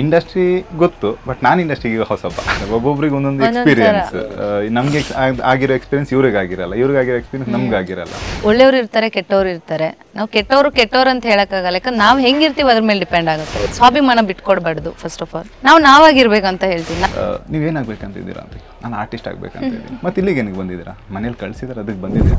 Industry ಗೊತ್ತು but ನಾನು ಇಂಡಸ್ಟ್ರಿಗೆ ಹೊಸಬ್ಬ ಒಬ್ಬೊಬ್ರಿಗೆ ಒಂದೊಂದು ಒಂದೊಂದ್ ಎಕ್ಸ್ಪೀರಿಯನ್ಸ್ ನಮಗೆ ಆಗಿರೋ ಎಕ್ಸ್ಪೀರಿಯನ್ಸ್ ಇವ್ರಿಗೆ ಆಗಿರಲ್ಲ ಇವ್ರಿಗೆ ಆಗಿರೋ ಎಕ್ಸ್ಪೀರಿಯನ್ಸ್ ನಮ್ಗೆ ಆಗಿರಲ್ಲ ಒಳ್ಳೆಯವ್ರು ಇರ್ತಾರೆ ಕೆಟ್ಟವ್ರು ಇರ್ತಾರೆ ನಾವು ಕೆಟ್ಟವರು ಕೆಟ್ಟವ್ರು ಅಂತ ಹೇಳಕ್ಕಾಗಲ್ಲ ಯಾಕಂದ್ರೆ ನಾವು ಹೆಂಗಿರ್ತೀವಿ ಅದ್ರ ಮೇಲೆ ಡಿಪೆಂಡ್ ಆಗುತ್ತೆ ಸ್ವಾಭಿಮಾನ ಬಿಟ್ಕೊಡ್ಬಾರ್ದು ಫಸ್ಟ್ ಆಫ್ ಆಲ್ ನಾವು ನಾವಾಗಿರ್ಬೇಕು ಅಂತ ಹೇಳ್ತೀನಿ ನಾ- ಆ, ನೀವೇನಾಗ್ಬೇಕಂತ ಇದ್ದೀರಾ ಅಂತ ನಾನು ಆರ್ಟಿಸ್ಟ್ ಆಗ್ಬೇಕಂತ ಇದ್ದೀನಿ ಮತ್ತೆ ಇಲ್ಲಿಗೆ ಏನಕ್ಕೆ ಬಂದಿದ್ದೀರಾ ಮನೇಲಿ ಕಳ್ಸಿದ್ರೆ ಅದಕ್ಕೆ ಬಂದಿದ್ದೀರಾ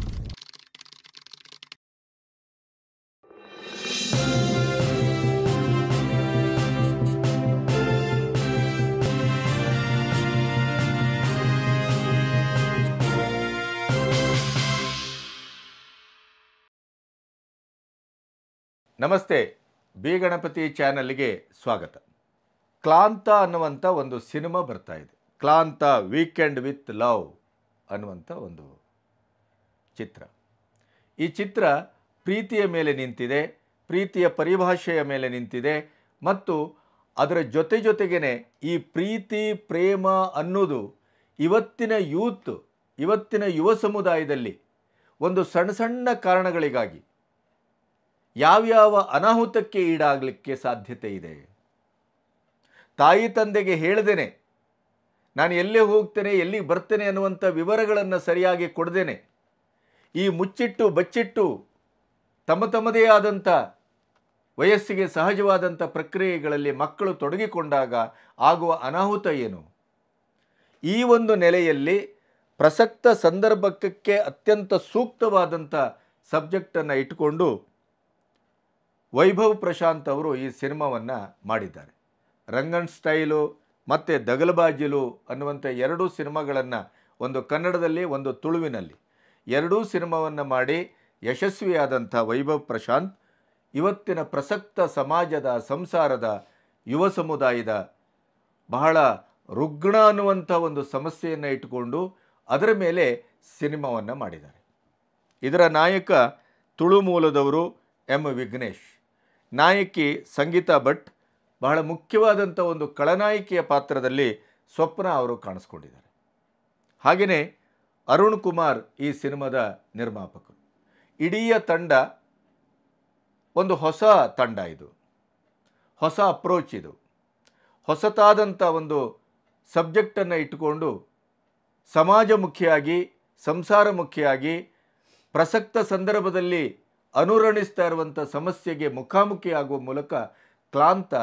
ನಮಸ್ತೆ ಬಿ ಗಣಪತಿ ಚಾನಲ್ಗೆ ಸ್ವಾಗತ ಕ್ಲಾಂತ ಅನ್ನುವಂಥ ಒಂದು ಸಿನಿಮಾ ಬರ್ತಾ ಇದೆ ಕ್ಲಾಂತ ವೀಕೆಂಡ್ ವಿತ್ ಲವ್ ಅನ್ನುವಂಥ ಒಂದು ಚಿತ್ರ ಈ ಚಿತ್ರ ಪ್ರೀತಿಯ ಮೇಲೆ ನಿಂತಿದೆ ಪ್ರೀತಿಯ ಪರಿಭಾಷೆಯ ಮೇಲೆ ನಿಂತಿದೆ ಮತ್ತು ಅದರ ಜೊತೆ ಜೊತೆಗೇನೆ ಈ ಪ್ರೀತಿ ಪ್ರೇಮ ಅನ್ನೋದು ಇವತ್ತಿನ ಯೂತ್ ಇವತ್ತಿನ ಯುವ ಸಮುದಾಯದಲ್ಲಿ ಒಂದು ಸಣ್ಣ ಸಣ್ಣ ಕಾರಣಗಳಿಗಾಗಿ ಯಾವ್ಯಾವ ಅನಾಹುತಕ್ಕೆ ಈಡಾಗಲಿಕ್ಕೆ ಸಾಧ್ಯತೆ ಇದೆ ತಾಯಿ ತಂದೆಗೆ ಹೇಳ್ದೇನೆ ನಾನು ಎಲ್ಲೇ ಹೋಗ್ತೇನೆ ಎಲ್ಲಿಗೆ ಬರ್ತೇನೆ ಅನ್ನುವಂಥ ವಿವರಗಳನ್ನು ಸರಿಯಾಗಿ ಕೊಡ್ದೇನೆ ಈ ಮುಚ್ಚಿಟ್ಟು ಬಚ್ಚಿಟ್ಟು ತಮ್ಮ ತಮ್ಮದೇ ಆದಂಥ ವಯಸ್ಸಿಗೆ ಸಹಜವಾದಂಥ ಪ್ರಕ್ರಿಯೆಗಳಲ್ಲಿ ಮಕ್ಕಳು ತೊಡಗಿಕೊಂಡಾಗ ಆಗುವ ಅನಾಹುತ ಏನು ಈ ಒಂದು ನೆಲೆಯಲ್ಲಿ ಪ್ರಸಕ್ತ ಸಂದರ್ಭಕ್ಕೆ ಅತ್ಯಂತ ಸೂಕ್ತವಾದಂಥ ಸಬ್ಜೆಕ್ಟನ್ನು ಇಟ್ಟುಕೊಂಡು ವೈಭವ್ ಪ್ರಶಾಂತ್ ಅವರು ಈ ಸಿನಿಮಾವನ್ನು ಮಾಡಿದ್ದಾರೆ ರಂಗನ್ ಸ್ಟೈಲು ಮತ್ತು ದಗಲಬಾಜಿಲು ಅನ್ನುವಂಥ ಎರಡೂ ಸಿನಿಮಾಗಳನ್ನು ಒಂದು ಕನ್ನಡದಲ್ಲಿ ಒಂದು ತುಳುವಿನಲ್ಲಿ ಎರಡೂ ಸಿನಿಮಾವನ್ನು ಮಾಡಿ ಯಶಸ್ವಿಯಾದಂಥ ವೈಭವ್ ಪ್ರಶಾಂತ್ ಇವತ್ತಿನ ಪ್ರಸಕ್ತ ಸಮಾಜದ ಸಂಸಾರದ ಯುವ ಸಮುದಾಯದ ಬಹಳ ರುಗ್ಣ ಅನ್ನುವಂಥ ಒಂದು ಸಮಸ್ಯೆಯನ್ನು ಇಟ್ಟುಕೊಂಡು ಅದರ ಮೇಲೆ ಸಿನಿಮಾವನ್ನು ಮಾಡಿದ್ದಾರೆ ಇದರ ನಾಯಕ ತುಳು ಮೂಲದವರು ಎಂ ವಿಘ್ನೇಶ್ ನಾಯಕಿ ಸಂಗೀತಾ ಭಟ್ ಬಹಳ ಮುಖ್ಯವಾದಂಥ ಒಂದು ಖಳನಾಯಕಿಯ ಪಾತ್ರದಲ್ಲಿ ಸ್ವಪ್ನ ಅವರು ಕಾಣಿಸ್ಕೊಂಡಿದ್ದಾರೆ ಹಾಗೆಯೇ ಅರುಣ್ ಕುಮಾರ್ ಈ ಸಿನಿಮಾದ ನಿರ್ಮಾಪಕರು ಇಡೀ ತಂಡ ಒಂದು ಹೊಸ ತಂಡ ಇದು ಹೊಸ ಅಪ್ರೋಚ್ ಇದು ಹೊಸತಾದಂಥ ಒಂದು ಸಬ್ಜೆಕ್ಟನ್ನು ಇಟ್ಟುಕೊಂಡು ಸಮಾಜಮುಖಿಯಾಗಿ ಸಂಸಾರಮುಖಿಯಾಗಿ ಪ್ರಸಕ್ತ ಸಂದರ್ಭದಲ್ಲಿ ಅನುರಣಿಸ್ತಾ ಇರುವಂಥ ಸಮಸ್ಯೆಗೆ ಮುಖಾಮುಖಿ ಆಗುವ ಮೂಲಕ ಕ್ಲಾಂತ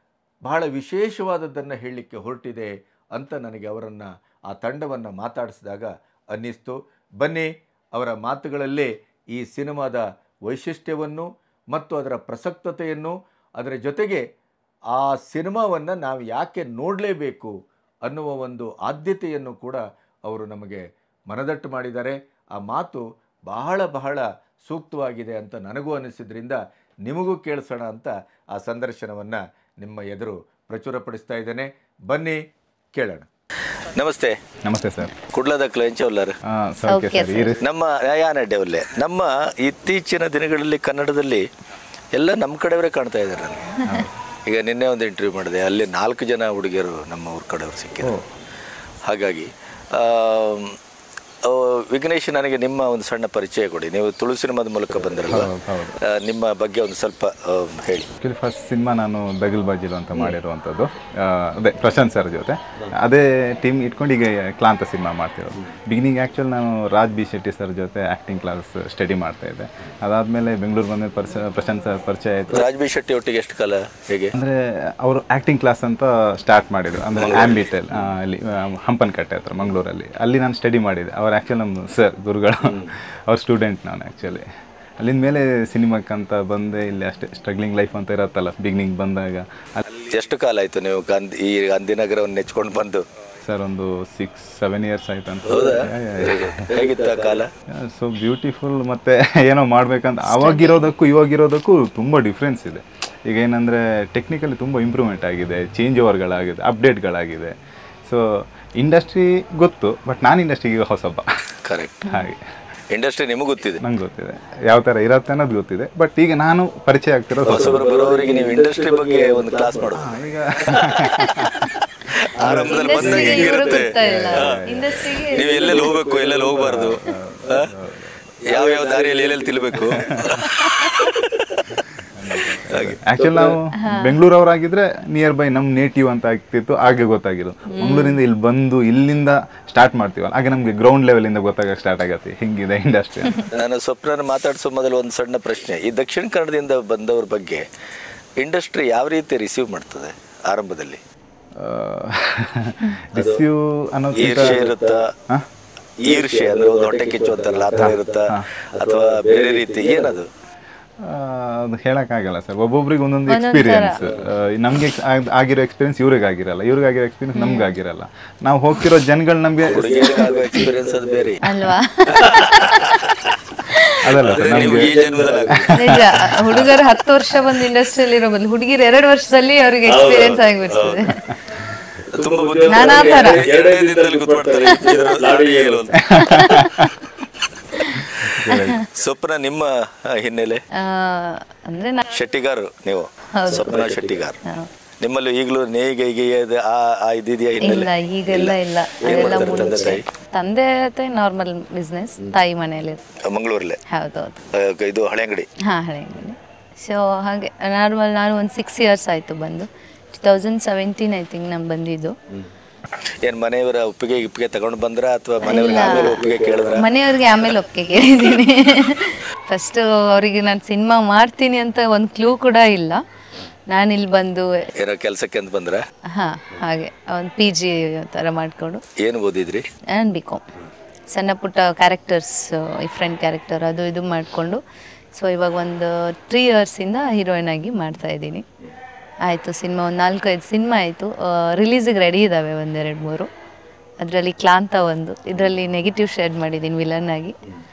ಬಹಳ ವಿಶೇಷವಾದದ್ದನ್ನು ಹೇಳಲಿಕ್ಕೆ ಹೊರಟಿದೆ ಅಂತ ನನಗೆ ಅವರನ್ನು ಆ ತಂಡವನ್ನು ಮಾತಾಡಿಸಿದಾಗ ಅನ್ನಿಸ್ತು ಬನ್ನಿ ಅವರ ಮಾತುಗಳಲ್ಲೇ ಈ ಸಿನಿಮಾದ ವೈಶಿಷ್ಟ್ಯವನ್ನು ಮತ್ತು ಅದರ ಪ್ರಸಕ್ತತೆಯನ್ನು ಅದರ ಜೊತೆಗೆ ಆ ಸಿನಿಮಾವನ್ನು ನಾವು ಯಾಕೆ ನೋಡಲೇಬೇಕು ಅನ್ನುವ ಒಂದು ಆದ್ಯತೆಯನ್ನು ಕೂಡ ಅವರು ನಮಗೆ ಮನದಟ್ಟು ಮಾಡಿದ್ದಾರೆ ಆ ಮಾತು ಬಹಳ ಬಹಳ ಸೂಕ್ತವಾಗಿದೆ ಅಂತ ನನಗೂ ಅನಿಸಿದ್ರಿಂದ ನಿಮಗೂ ಕೇಳಿಸೋಣ ಅಂತ ಆ ಸಂದರ್ಶನವನ್ನು ನಿಮ್ಮ ಎದುರು ಪ್ರಚುರಪಡಿಸ್ತಾ ಇದ್ದೇನೆ ಬನ್ನಿ ಕೇಳೋಣ ನಮಸ್ತೆ ನಮಸ್ತೆ ಸರ್ ಕುಡ್ಲದ ಕ್ಲಂಚವಲ್ಲರ್ ಹಾಂ ಸೌಖ್ಯ ಸರ್ ಈ ರೀತಿ ನಮ್ಮ ಯಾನಡ್ಡೆ ಒಲ್ಲೆ ನಮ್ಮ ಇತ್ತೀಚಿನ ದಿನಗಳಲ್ಲಿ ಕನ್ನಡದಲ್ಲಿ ಎಲ್ಲ ನಮ್ಮ ಕಡೆಯವರೇ ಕಾಣ್ತಾ ಇದ್ದಾರೆ ನನಗೆ ಈಗ ನಿನ್ನೆ ಒಂದು ಇಂಟರ್ವ್ಯೂ ಮಾಡಿದೆ ಅಲ್ಲಿ ನಾಲ್ಕು ಜನ ಹುಡುಗಿಯರು ನಮ್ಮ ಊರ ಕಡೆಯವರು ಸಿಕ್ಕಿದ್ರು ಹಾಗಾಗಿ ಆಮ್, ಆ, ವಿಘ್ನೇಶ್ ನನಗೆ ನಿಮ್ಮ ಒಂದು ಸಣ್ಣ ಪರಿಚಯ ಕೊಡಿ ನೀವು ತುಳು ಸಿನಿಮಾದ ಮೂಲಕ ಬಂದಿರಲ್ಲ ಹೌದು, ಹೌದು. ಆ, ನಿಮ್ಮ ಬಗ್ಗೆ ಒಂದು ಸ್ವಲ್ಪ ಆ, ಹೇಳಿ ಆ್ಯಕ್ಚುಲಿ ಫಸ್ಟ್ ಸಿನಿಮಾ ನಾನು ದಗಲ್ ಬಾಜಿಲು ಅಂತ ಮಾಡಿರುವಂಥದ್ದು ಆ, ಅದೇ ಪ್ರಶಾಂತ್ ಸರ್ ಜೊತೆ ಅದೇ ಟೀಮ್ ಇಟ್ಕೊಂಡು ಈಗ ಕ್ಲಾಂತ ಸಿನಿಮಾ ಮಾಡ್ತಿರೋದು ಬಿಗಿನಿಂಗ್ ಆ್ಯಕ್ಚುಲಿ ನಾನು ರಾಜ್ ಬಿ ಶೆಟ್ಟಿ ಸರ್ ಜೊತೆ ಆ್ಯಕ್ಟಿಂಗ್ ಕ್ಲಾಸ್ ಸ್ಟಡಿ ಮಾಡ್ತಾ ಇದ್ದೆ ಅದಾದಮೇಲೆ ಬೆಂಗಳೂರು ಬಂದ ಪರಿಚ ಪ್ರಶಾಂತ್ ಸರ್ ಪರಿಚಯ ಆಯಿತು ರಾಜ್ ಬಿ ಶೆಟ್ಟಿ ಒಟ್ಟಿಗೆ ಎಷ್ಟು ಕಾಲ ಹೇಗೆ ಅಂದರೆ ಅವರು ಆ್ಯಕ್ಟಿಂಗ್ ಕ್ಲಾಸ್ ಅಂತ ಸ್ಟಾರ್ಟ್ ಮಾಡಿದ್ರು ಅಂದರೆ ಆ್ಯಂಬಿಟೆಲ್ ಅಲ್ಲಿ ಆ, ಹಂಪನಕಟ್ಟೆ ಹತ್ರ ಮಂಗಳೂರಲ್ಲಿ ಅಲ್ಲಿ ನಾನು ಸ್ಟಡಿ ಮಾಡಿದೆ ಅವ್ರು ಆ್ಯಕ್ಚುಲಿ ನಮ್ಮ ಸರ್ ಗುರುಗಳು ಅವ್ರ ಸ್ಟೂಡೆಂಟ್ ನಾನು ಆ್ಯಕ್ಚುಲಿ ಅಲ್ಲಿಂದ ಮೇಲೆ ಸಿನಿಮಾಕ್ಕಂತ ಬಂದೆ ಇಲ್ಲಿ ಅಷ್ಟೇ ಸ್ಟ್ರಗ್ಲಿಂಗ್ ಲೈಫ್ ಅಂತ ಇರತ್ತಲ್ಲ ಬಿಗಿನಿಂಗ್ ಬಂದಾಗ ಅಲ್ಲಿ ಎಷ್ಟು ಕಾಲ ಆಯಿತು ನೀವು ಗಾಂಧಿ ಈ ಗಾಂಧಿನಗರವನ್ನು ನೆಚ್ಕೊಂಡು ಬಂದು ಸರ್ ಒಂದು ಸಿಕ್ಸ್ ಸೆವೆನ್ ಇಯರ್ಸ್ ಆಯ್ತು ಅಂತ ಹೇಗಿತ್ತು ಆ ಕಾಲ ಸೊ ಬ್ಯೂಟಿಫುಲ್ ಮತ್ತೆ ಏನೋ ಮಾಡ್ಬೇಕಂತ ಅವಾಗಿರೋದಕ್ಕೂ ಇವಾಗಿರೋದಕ್ಕೂ ತುಂಬ ಡಿಫ್ರೆನ್ಸ್ ಇದೆ ಈಗ ಏನಂದರೆ ಟೆಕ್ನಿಕಲಿ ತುಂಬ ಇಂಪ್ರೂವ್ಮೆಂಟ್ ಆಗಿದೆ ಚೇಂಜ್ ಓವರ್ಗಳಾಗಿದೆ ಅಪ್ಡೇಟ್ಗಳಾಗಿದೆ ಸೊ ಇಂಡಸ್ಟ್ರಿ ಗೊತ್ತು ಬಟ್ ನಾನು ಇಂಡಸ್ಟ್ರಿಗೆ ಹೊಸಬ್ಬ ಕರೆಕ್ಟ್ ಹಾಗೆ ಇಂಡಸ್ಟ್ರಿ ನಿಮಗೆ ಗೊತ್ತಿದೆ ನಂಗೆ ಗೊತ್ತಿದೆ ಯಾವ ಥರ ಇರತ್ತೆ ಅನ್ನೋದು ಗೊತ್ತಿದೆ ಬಟ್ ಈಗ ನಾನು ಪರಿಚಯ ಆಗ್ತಿರೋದು ಹೊಸಬ ಹೊಸಬರು ಬರೋರಿಗೆ ನೀವು ಇಂಡಸ್ಟ್ರಿ ಬಗ್ಗೆ ಒಂದು ಕ್ಲಾಸ್ ಮಾಡೋದು ಈಗ ಆರಂಭದಲ್ಲಿ ಬಂದಾಗ ಇಂಡಸ್ಟ್ರಿಗೆ ಇವರು ಹೇಗಿರುತ್ತೆ ಗೊತ್ತಾ ಇಲ್ಲ ಇಂಡಸ್ಟ್ರಿಗೆ ನೀವು ಎಲ್ಲೆಲ್ಲಿ ಹೋಗ್ಬೇಕು ಎಲ್ಲೆಲ್ಲಿ ಹೋಗ್ಬಾರ್ದು ಯಾವ ಯಾವ ದಾರಿಯಲ್ಲಿ ಎಲ್ಲೆಲ್ಲಿ ತಿಳ್ಬೇಕು ಆಕ್ಚುಲಿ ನಾವು ಬೆಂಗಳೂರವರಾಗಿದ್ರೆ ನಿಯರ್ ಬೈ ನಮ್ ನೇಟಿವ್ ಅಂತ ಆಗ್ತಿತ್ತು ಹಾಗೆ ಗೊತ್ತಾಗಿದ್ದು ಮಂಗಳೂರಿಂದ ಇಲ್ಲಿ ಬಂದು ಇಲ್ಲಿಂದ ಸ್ಟಾರ್ಟ್ ಮಾಡ್ತೀವಲ್ಲ ಹಾಗೆ ನಮ್ಗೆ ಗ್ರೌಂಡ್ ಲೆವೆಲ್ ಇಂದ ಗೊತ್ತಾಗಕ್ಕೆ ಸ್ಟಾರ್ಟ್ ಆಗತ್ತೆ ಹಿಂಗಿದೆ ಇಂಡಸ್ಟ್ರಿ ನಾನು ಸ್ವಪ್ನ ಮಾತಾಡಿಸೋ ಮೊದಲು ಒಂದು ಸಣ್ಣ ಪ್ರಶ್ನೆ ಈ ದಕ್ಷಿಣ ಕನ್ನಡದಿಂದ ಬಂದವ್ರ ಬಗ್ಗೆ ಇಂಡಸ್ಟ್ರಿ ಯಾವ ರೀತಿ ರಿಸೀವ್ ಮಾಡ್ತದೆ ಆರಂಭದಲ್ಲಿ ರಿಸೀವ್ ಅನ್ನೋದಕ್ಕಿಂತ ಈರ್ಷೆ ಇರುತ್ತಾ ಈರ್ಷೆ ಅಂದ್ರೆ ಒಂದು ಹೊಟ್ಟೆ ಕಿಚ್ಚು ಅಂತಾರಲ್ಲ ಆ ಥರ ಇರುತ್ತಾ ಅಥವಾ ಬೇರೆ ರೀತಿ ಏನದು ಆ, ಅದು ಹೇಳಕ್ಕಾಗಲ್ಲ ಸರ್ ಒಬ್ಬೊಬ್ರಿಗೆ ಒಂದೊಂದು ಎಕ್ಸ್ಪೀರಿಯನ್ಸ್ ನಮ್ಗೆ ಆಗ್- ಆಗಿರೋ ಎಕ್ಸ್ಪೀರಿಯನ್ಸ್ ಇವ್ರಿಗೆ ಆಗಿರಲ್ಲ ಇವ್ರಿಗೆ ಆಗಿರೋ ಎಕ್ಸ್ಪೀರಿಯನ್ಸ್ ನಮ್ಗೆ ಆಗಿರಲ್ಲ ನಾವು ಹೋಗ್ತಿರೋ ಜನಗಳು ನಮ್ಗೆ ಹುಡುಗಿಯರಿಗಾಗೋ ಎಕ್ಸ್ಪೀರಿಯನ್ಸ್ ಅದು ಬೇರೆ ಅಲ್ವಾ ಅದಲ್ಲ ಸರ್ ನೀವು ನಮ್ಗೆ ಈ ಜನ್ಮದಲ್ಲಿ ಆಗುತ್ತೆ. ನಿಜ ಹುಡುಗರು ಹತ್ತು ವರ್ಷ ಬಂದು ಇಂಡಸ್ಟ್ರಿಯಲ್ಲಿ ಇರೋ ಬದಲು ಹುಡುಗಿರು ಎರಡು ವರ್ಷದಲ್ಲಿ ಅವ್ರಿಗೆ ಎಕ್ಸ್ಪೀರಿಯನ್ಸ್ ಆಗಿಬಿಡ್ತದೆ ತುಂಬಾ ಬುದ್ಧಿವಂತರು ನಾನಾ ಥರ. ಎರಡೇ ದಿನದಲ್ಲಿ ಕೂತ್ಕೊಳ್ತಾರೆ ಇದ್ರ ಲಾಡಿ ಏನು ಅಂತ. ಸ್ವಪ್ನ ನಿಮ್ಮ ಆ, ಹಿನ್ನೆಲೆ ಆ, ಅಂದ್ರೆ ನಾ ಶೆಟ್ಟಿಗಾರ್ ನೀವು ಹೌದು. ಸ್ವಪ್ನ ಶೆಟ್ಟಿಗಾರ್ ನಿಮ್ಮಲ್ಲಿ ಈಗಲೂ ನೇಯ್ಗೆ ಹೀಗೆ ಇದು ಆ ಆ ಇದಿದೆಯಾ ಇಲ್ಲ ಹಿನ್ನೆಲೆ ಈಗೆಲ್ಲ ಇಲ್ಲ ಏನ್ ಅದೆಲ್ಲ ಮಾಡ್ತಾರೆ ತಂದೆ ಮುಂಚೆ ತಾಯಿ ತಂದೆ ತಾಯಿ ನಾರ್ಮಲ್ ಬಿಸ್ನೆಸ್ ತಾಯಿ ಮನೆಯಲ್ಲಿ ಮಂಗಳೂರಲ್ಲೇ ಹೌದೌದು ಆ, ಇದು ಹಳೆ ಅಂಗಡಿ ಹಾಂ ಹಳೆ ಸೊ ಹಾಗೆ ನಾರ್ಮಲ್ ನಾನು ಒಂದು ಸಿಕ್ಸ್ ಇಯರ್ಸ್ ಆಯಿತು ಬಂದು two thousand seventeen I think ನಾನು ಬಂದಿದ್ದು ಏನ್ ಮನೆಯವರ ಒಪ್ಪಿಗೆ ಇಪ್ಪಿಗೆ ತಗೊಂಡು ಬಂದ್ರ ಅಥವಾ ಮನೆಯವ್ರಿಗೆ ಆಮೇಲೆ ಒಪ್ಪಿಗೆ ಕೇಳಿದ್ರ ಮನೆಯವ್ರಿಗೆ ಆಮೇಲೆ ಒಪ್ಪಿಗೆ ಕೇಳಿದ್ದೀನಿ ಫಸ್ಟು ಅವರಿಗೆ ನಾನು ಸಿನಿಮಾ ಮಾಡ್ತೀನಿ ಅಂತ ಒಂದು ಕ್ಲೂ ಕೂಡ ಇಲ್ಲ ನಾನು ಇಲ್ಲಿ ಬಂದು ಏನೋ ಕೆಲ್ಸಕ್ಕೆ ಅಂತ ಬಂದ್ರ ಹಾಂ ಹಾಗೆ ಒಂದು ಪಿ ಜಿ ಥರ ಮಾಡಿಕೊಂಡು ಏನು ಓದಿದ್ರಿ ಆ್ಯಂಡ್ ಬಿ ಕಾಮ್ ಸಣ್ಣ ಪುಟ್ಟ ಕ್ಯಾರೆಕ್ಟರ್ಸ್ ಈ ಫ್ರೆಂಡ್ ಕ್ಯಾರೆಕ್ಟರ್ ಅದು ಇದು ಮಾಡಿಕೊಂಡು ಸೊ ಇವಾಗ ಒಂದು ತ್ರೀ ಇಯರ್ಸಿಂದ ಹೀರೋಯಿನ್ ಆಗಿ ಮಾಡ್ತಾ ಇದ್ದೀನಿ ಆಯಿತು ಸಿನಿಮಾ ಒಂದು ನಾಲ್ಕೈದು ಸಿನಿಮಾ ಆಯಿತು ರಿಲೀಸಿಗೆ ರೆಡಿ ಇದ್ದಾವೆ ಒಂದೆರಡು ಮೂರು ಅದರಲ್ಲಿ ಕ್ಲಾಂತ ಒಂದು ಇದರಲ್ಲಿ ನೆಗೆಟಿವ್ ಶೇಡ್ ಮಾಡಿದ್ದೀನಿ ವಿಲನ್ ಆಗಿ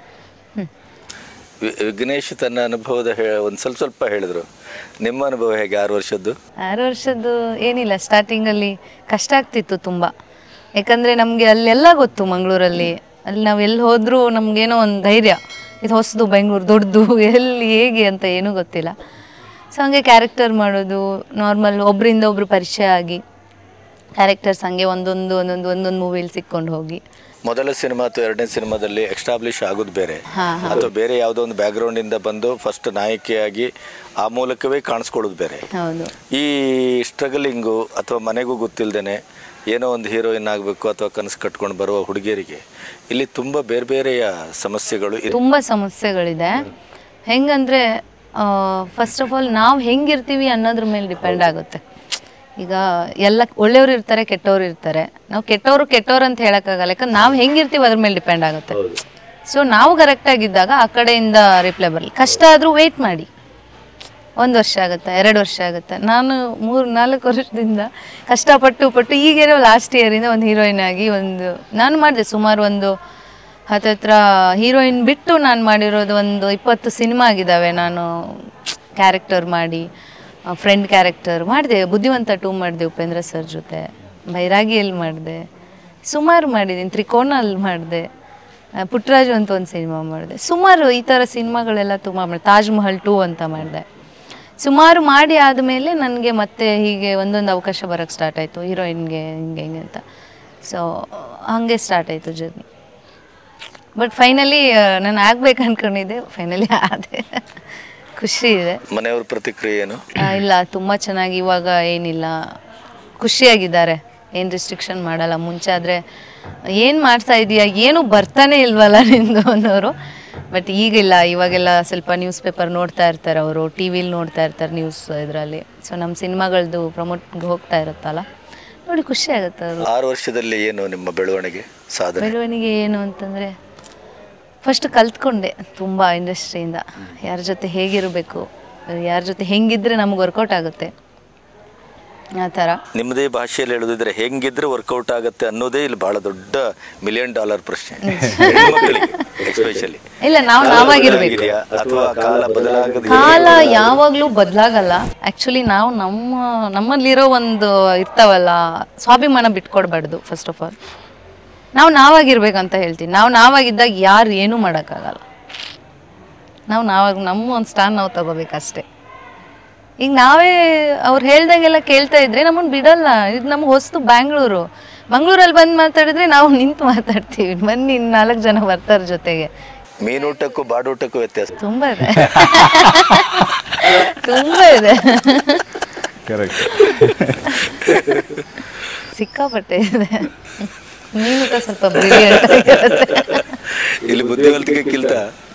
ವಿ- ವಿಘ್ನೇಶ್ ತನ್ನ ಅನುಭವದ ಹೇ- ಒಂದ್ ಸ್ವಲ್ಪ ಸ್ವಲ್ಪ ಹೇಳಿದ್ರು ನಿಮ್ಮ ಅನುಭವ ಹೇಗೆ ಆರು ವರ್ಷದ್ದು ಆರು ವರ್ಷದ್ದು ಏನಿಲ್ಲ ಸ್ಟಾರ್ಟಿಂಗಲ್ಲಿ ಕಷ್ಟ ಆಗ್ತಿತ್ತು ತುಂಬ ಯಾಕಂದರೆ ನಮಗೆ ಅಲ್ಲೆಲ್ಲ ಗೊತ್ತು ಮಂಗಳೂರಲ್ಲಿ ಅಲ್ಲಿ ನಾವು ಎಲ್ಲಿ ಹೋದರೂ ನಮಗೇನೋ ಒಂದು ಧೈರ್ಯ ಇದು ಹೊಸದು ಬೆಂಗಳೂರು ದೊಡ್ಡದು ಎಲ್ಲಿ ಹೇಗೆ ಅಂತ ಏನೂ ಗೊತ್ತಿಲ್ಲ ಸೊ ಹಂಗೆ ಕ್ಯಾರೆಕ್ಟರ್ ಮಾಡೋದು ನಾರ್ಮಲ್ ಒಬ್ಬರಿಂದ ಒಬ್ಬರು ಪರಿಚಯ ಆಗಿ ಕ್ಯಾರೆಕ್ಟರ್ಸ್ ಹಂಗೆ ಒಂದೊಂದು ಒಂದೊಂದು ಒಂದೊಂದು ಮೂವಿಲಿ ಸಿಕ್ಕೊಂಡು ಹೋಗಿ ಮೊದಲ ಸಿನಿಮಾ ಅಥವಾ ಎರಡನೇ ಸಿನಿಮಾದಲ್ಲಿ ಎಕ್ಸ್ಟಾಬ್ಲಿಷ್ ಆಗೋದು ಬೇರೆ ಹಾ, ಅಥವಾ ಬೇರೆ ಯಾವುದೋ ಒಂದು ಬ್ಯಾಕ್ಗ್ರೌಂಡ್ ಇಂದ ಬಂದು ಫಸ್ಟ್ ನಾಯಕಿಯಾಗಿ ಆ ಮೂಲಕವೇ ಕಾಣಿಸ್ಕೊಳ್ಳೋದು ಬೇರೆ ಹೌದು ಈ ಸ್ಟ್ರಗಲಿಂಗು ಅಥವಾ ಮನೆಗೂ ಗೊತ್ತಿಲ್ಲದೇನೆ ಏನೋ ಒಂದು ಹೀರೋಯಿನ್ ಆಗಬೇಕು ಅಥವಾ ಕನಸು ಕಟ್ಕೊಂಡು ಬರುವ ಹುಡುಗಿಯರಿಗೆ ಇಲ್ಲಿ ತುಂಬ ಬೇರೆ ಬೇರೆಯ ಸಮಸ್ಯೆಗಳು ಇರ್- ತುಂಬ ಸಮಸ್ಯೆಗಳಿದೆ ಹೆಂಗಂದರೆ ಫಸ್ಟ್ ಆಫ್ ಆಲ್ ನಾವು ಹೆಂಗಿರ್ತೀವಿ ಅನ್ನೋದ್ರ ಮೇಲೆ ಡಿಪೆಂಡ್ ಆಗುತ್ತೆ ಈಗ ಎಲ್ಲ ಒಳ್ಳೆಯವ್ರು ಇರ್ತಾರೆ ಕೆಟ್ಟವ್ರು ಇರ್ತಾರೆ ನಾವು ಕೆಟ್ಟವರು ಕೆಟ್ಟವ್ರು ಅಂತ ಹೇಳೋಕ್ಕಾಗಲ್ಲ ಯಾಕಂದ್ರೆ ನಾವು ಹೆಂಗಿರ್ತೀವಿ ಅದ್ರ ಮೇಲೆ ಡಿಪೆಂಡ್ ಆಗುತ್ತೆ ಸೊ ನಾವು ಕರೆಕ್ಟಾಗಿದ್ದಾಗ ಆ ಕಡೆಯಿಂದ ರಿಪ್ಲೈ ಬರಲಿ ಕಷ್ಟ ಆದರೂ ವೆಯ್ಟ್ ಮಾಡಿ ಒಂದು ವರ್ಷ ಆಗುತ್ತೆ ಎರಡು ವರ್ಷ ಆಗುತ್ತೆ ನಾನು ಮೂರು ನಾಲ್ಕು ವರ್ಷದಿಂದ ಕಷ್ಟಪಟ್ಟು ಪಟ್ಟು ಈಗೇನೋ ಲಾಸ್ಟ್ ಇಯರಿಂದ ಒಂದು ಹೀರೋಯಿನ್ ಆಗಿ ಒಂದು ನಾನು ಮಾಡಿದೆ ಸುಮಾರು ಒಂದು ಹತ್ತತ್ರ ಹೀರೋಯಿನ್ ಬಿಟ್ಟು ನಾನು ಮಾಡಿರೋದು ಒಂದು ಇಪ್ಪತ್ತು ಸಿನಿಮಾ ಆಗಿದ್ದಾವೆ ನಾನು ಕ್ಯಾರೆಕ್ಟರ್ ಮಾಡಿ ಫ್ರೆಂಡ್ ಕ್ಯಾರೆಕ್ಟರ್ ಮಾಡಿದೆ ಬುದ್ಧಿವಂತ ಟೂ ಮಾಡಿದೆ ಉಪೇಂದ್ರ ಸರ್ ಜೊತೆ ಬೈರಾಗಿಯಲ್ಲಿ ಮಾಡಿದೆ ಸುಮಾರು ಮಾಡಿದ್ದೀನಿ ತ್ರಿಕೋನಲ್ಲಿ ಮಾಡಿದೆ ಪುಟ್ಟರಾಜು ಅಂತ ಒಂದು ಸಿನಿಮಾ ಮಾಡಿದೆ ಸುಮಾರು ಈ ಥರ ಸಿನಿಮಾಗಳೆಲ್ಲ ತುಂಬ ಮಾಡಿದೆ ತಾಜ್ ಮಹಲ್ ಟೂ ಅಂತ ಮಾಡಿದೆ ಸುಮಾರು ಮಾಡಿ ಆದಮೇಲೆ ನನಗೆ ಮತ್ತೆ ಹೀಗೆ ಒಂದೊಂದು ಅವಕಾಶ ಬರೋಕ್ಕೆ ಸ್ಟಾರ್ಟ್ ಆಯಿತು ಹೀರೋಯಿನ್ಗೆ ಹಿಂಗೆ ಹಿಂಗೆ ಅಂತ ಸೊ ಹಾಗೆ ಸ್ಟಾರ್ಟ್ ಆಯಿತು ಜರ್ನಿ ಬಟ್ ಫೈನಲಿ ನಾನು ಆಗ್ಬೇಕು ಅನ್ಕೊಂಡಿದ್ದೆ ಫೈನಲಿ ಆದೆ ಖುಷಿ ಇದೆ ಮನೆಯವ್ರ ಪ್ರತಿಕ್ರಿಯೆ ಏನು ಆ, ಇಲ್ಲ ತುಂಬ ಚೆನ್ನಾಗಿ ಇವಾಗ ಏನಿಲ್ಲ ಖುಷಿಯಾಗಿದ್ದಾರೆ ಏನು ರಿಸ್ಟ್ರಿಕ್ಷನ್ ಮಾಡಲ್ಲ ಮುಂಚೆ ಆದರೆ ಏನು ಮಾಡ್ತಾ ಇದೀಯಾ ಏನು ಬರ್ತಾನೆ ಇಲ್ವಲ್ಲ ನಿಂದು ಅನ್ನೋರು ಬಟ್ ಈಗಿಲ್ಲ ಇವಾಗೆಲ್ಲ ಸ್ವಲ್ಪ ನ್ಯೂಸ್ ಪೇಪರ್ ನೋಡ್ತಾ ಇರ್ತಾರೆ ಅವರು ಟಿ ವಿಲಿ ನೋಡ್ತಾ ಇರ್ತಾರೆ ನ್ಯೂಸ್ ಇದರಲ್ಲಿ ಸೊ ನಮ್ಮ ಸಿನಿಮಾಗಳದ್ದು ಪ್ರಮೋಟ್ಗೆ ಹೋಗ್ತಾ ಇರುತ್ತಲ್ಲ ನೋಡಿ ಖುಷಿ ಆಗುತ್ತೆ ಅವರು ಆರು ವರ್ಷದಲ್ಲಿ ಏನು ನಿಮ್ಮ ಬೆಳವಣಿಗೆ ಸಾಧನೆ ಬೆಳವಣಿಗೆ ಏನು ಅಂತಂದರೆ ಫಸ್ಟ್ ಕಲ್ತ್ಕೊಂಡೆ ತುಂಬ ಇಂಡಸ್ಟ್ರಿಯಿಂದ ಯಾರ ಜೊತೆ ಹೇಗಿರಬೇಕು ಯಾರ ಜೊತೆ ಹೆಂಗಿದ್ರೆ ನಮ್ಗೆ ವರ್ಕೌಟ್ ಆಗುತ್ತೆ ಆ ಥರ ನಿಮ್ಮದೇ ಭಾಷೆಯಲ್ಲಿ ಹೇಳೋದಿದ್ರೆ ಹೆಂಗಿದ್ರೆ ವರ್ಕೌಟ್ ಆಗುತ್ತೆ ಅನ್ನೋದೇ ಇಲ್ಲಿ ಬಹಳ ದೊಡ್ಡ ಮಿಲಿಯನ್ ಡಾಲರ್ ಪ್ರಶ್ನೆ ಎಸ್ಪೆಷಲಿ ಇಲ್ಲ ನಾವು ನಾವಾಗಿರ್ಬೇಕು ಅಥವಾ ಕಾಲ ಬದಲಾಗದ ಕಾಲ ಯಾವಾಗಲೂ ಬದಲಾಗಲ್ಲ ಆ್ಯಕ್ಚುಲಿ ನಾವು ನಮ್ಮ ನಮ್ಮಲ್ಲಿರೋ ಒಂದು ಇರ್ತಾವಲ್ಲ ಸ್ವಾಭಿಮಾನ ಬಿಟ್ಕೊಡ್ಬಾರ್ದು ಫಸ್ಟ್ ಆಫ್ ಆಲ್ ನಾವು ನಾವಾಗಿರ್ಬೇಕಂತ ಹೇಳ್ತೀನಿ ನಾವು ನಾವಾಗಿದ್ದಾಗ ಯಾರು ಏನೂ ಮಾಡೋಕ್ಕಾಗಲ್ಲ ನಾವು ನಾವಾಗ ನಮ್ಮ ಒಂದು ಸ್ಟ್ಯಾಂಡ್ ನಾವು ತಗೋಬೇಕಷ್ಟೇ ಈಗ ನಾವೇ ಅವ್ರು ಹೇಳ್ದಾಗೆಲ್ಲ ಕೇಳ್ತಾ ಇದ್ರೆ ನಮ್ಮನ್ನು ಬಿಡಲ್ಲ ಇದು ನಮ್ಗೆ ಹೊಸ್ತು ಬ್ಯಾಂಗ್ಳೂರು ಮಂಗ್ಳೂರಲ್ಲಿ ಬಂದು ಮಾತಾಡಿದ್ರೆ ನಾವು ನಿಂತು ಮಾತಾಡ್ತೀವಿ ಬನ್ನಿ ಇನ್ನು ನಾಲ್ಕು ಜನ ಬರ್ತಾರೆ ಜೊತೆಗೆ ಮೀನೂಟಕ್ಕೂ ಬಾಡೂಟಕ್ಕೂ ವ್ಯತ್ಯಾಸ ತುಂಬ ಇದೆ ತುಂಬಾ ಇದೆ ಕರೆಕ್ಟ್ ಸಿಕ್ಕಾಪಟ್ಟೆ ಇದೆ ನೀನು ಕೂಡ ಸ್ವಲ್ಪ ಬ್ರಿಲಿಯಂಟ್ ಆಗಿರುತ್ತೆ ಇಲ್ಲಿ ಬುದ್ಧಿವಂತಿಕೆ ಕಿಲ್ತ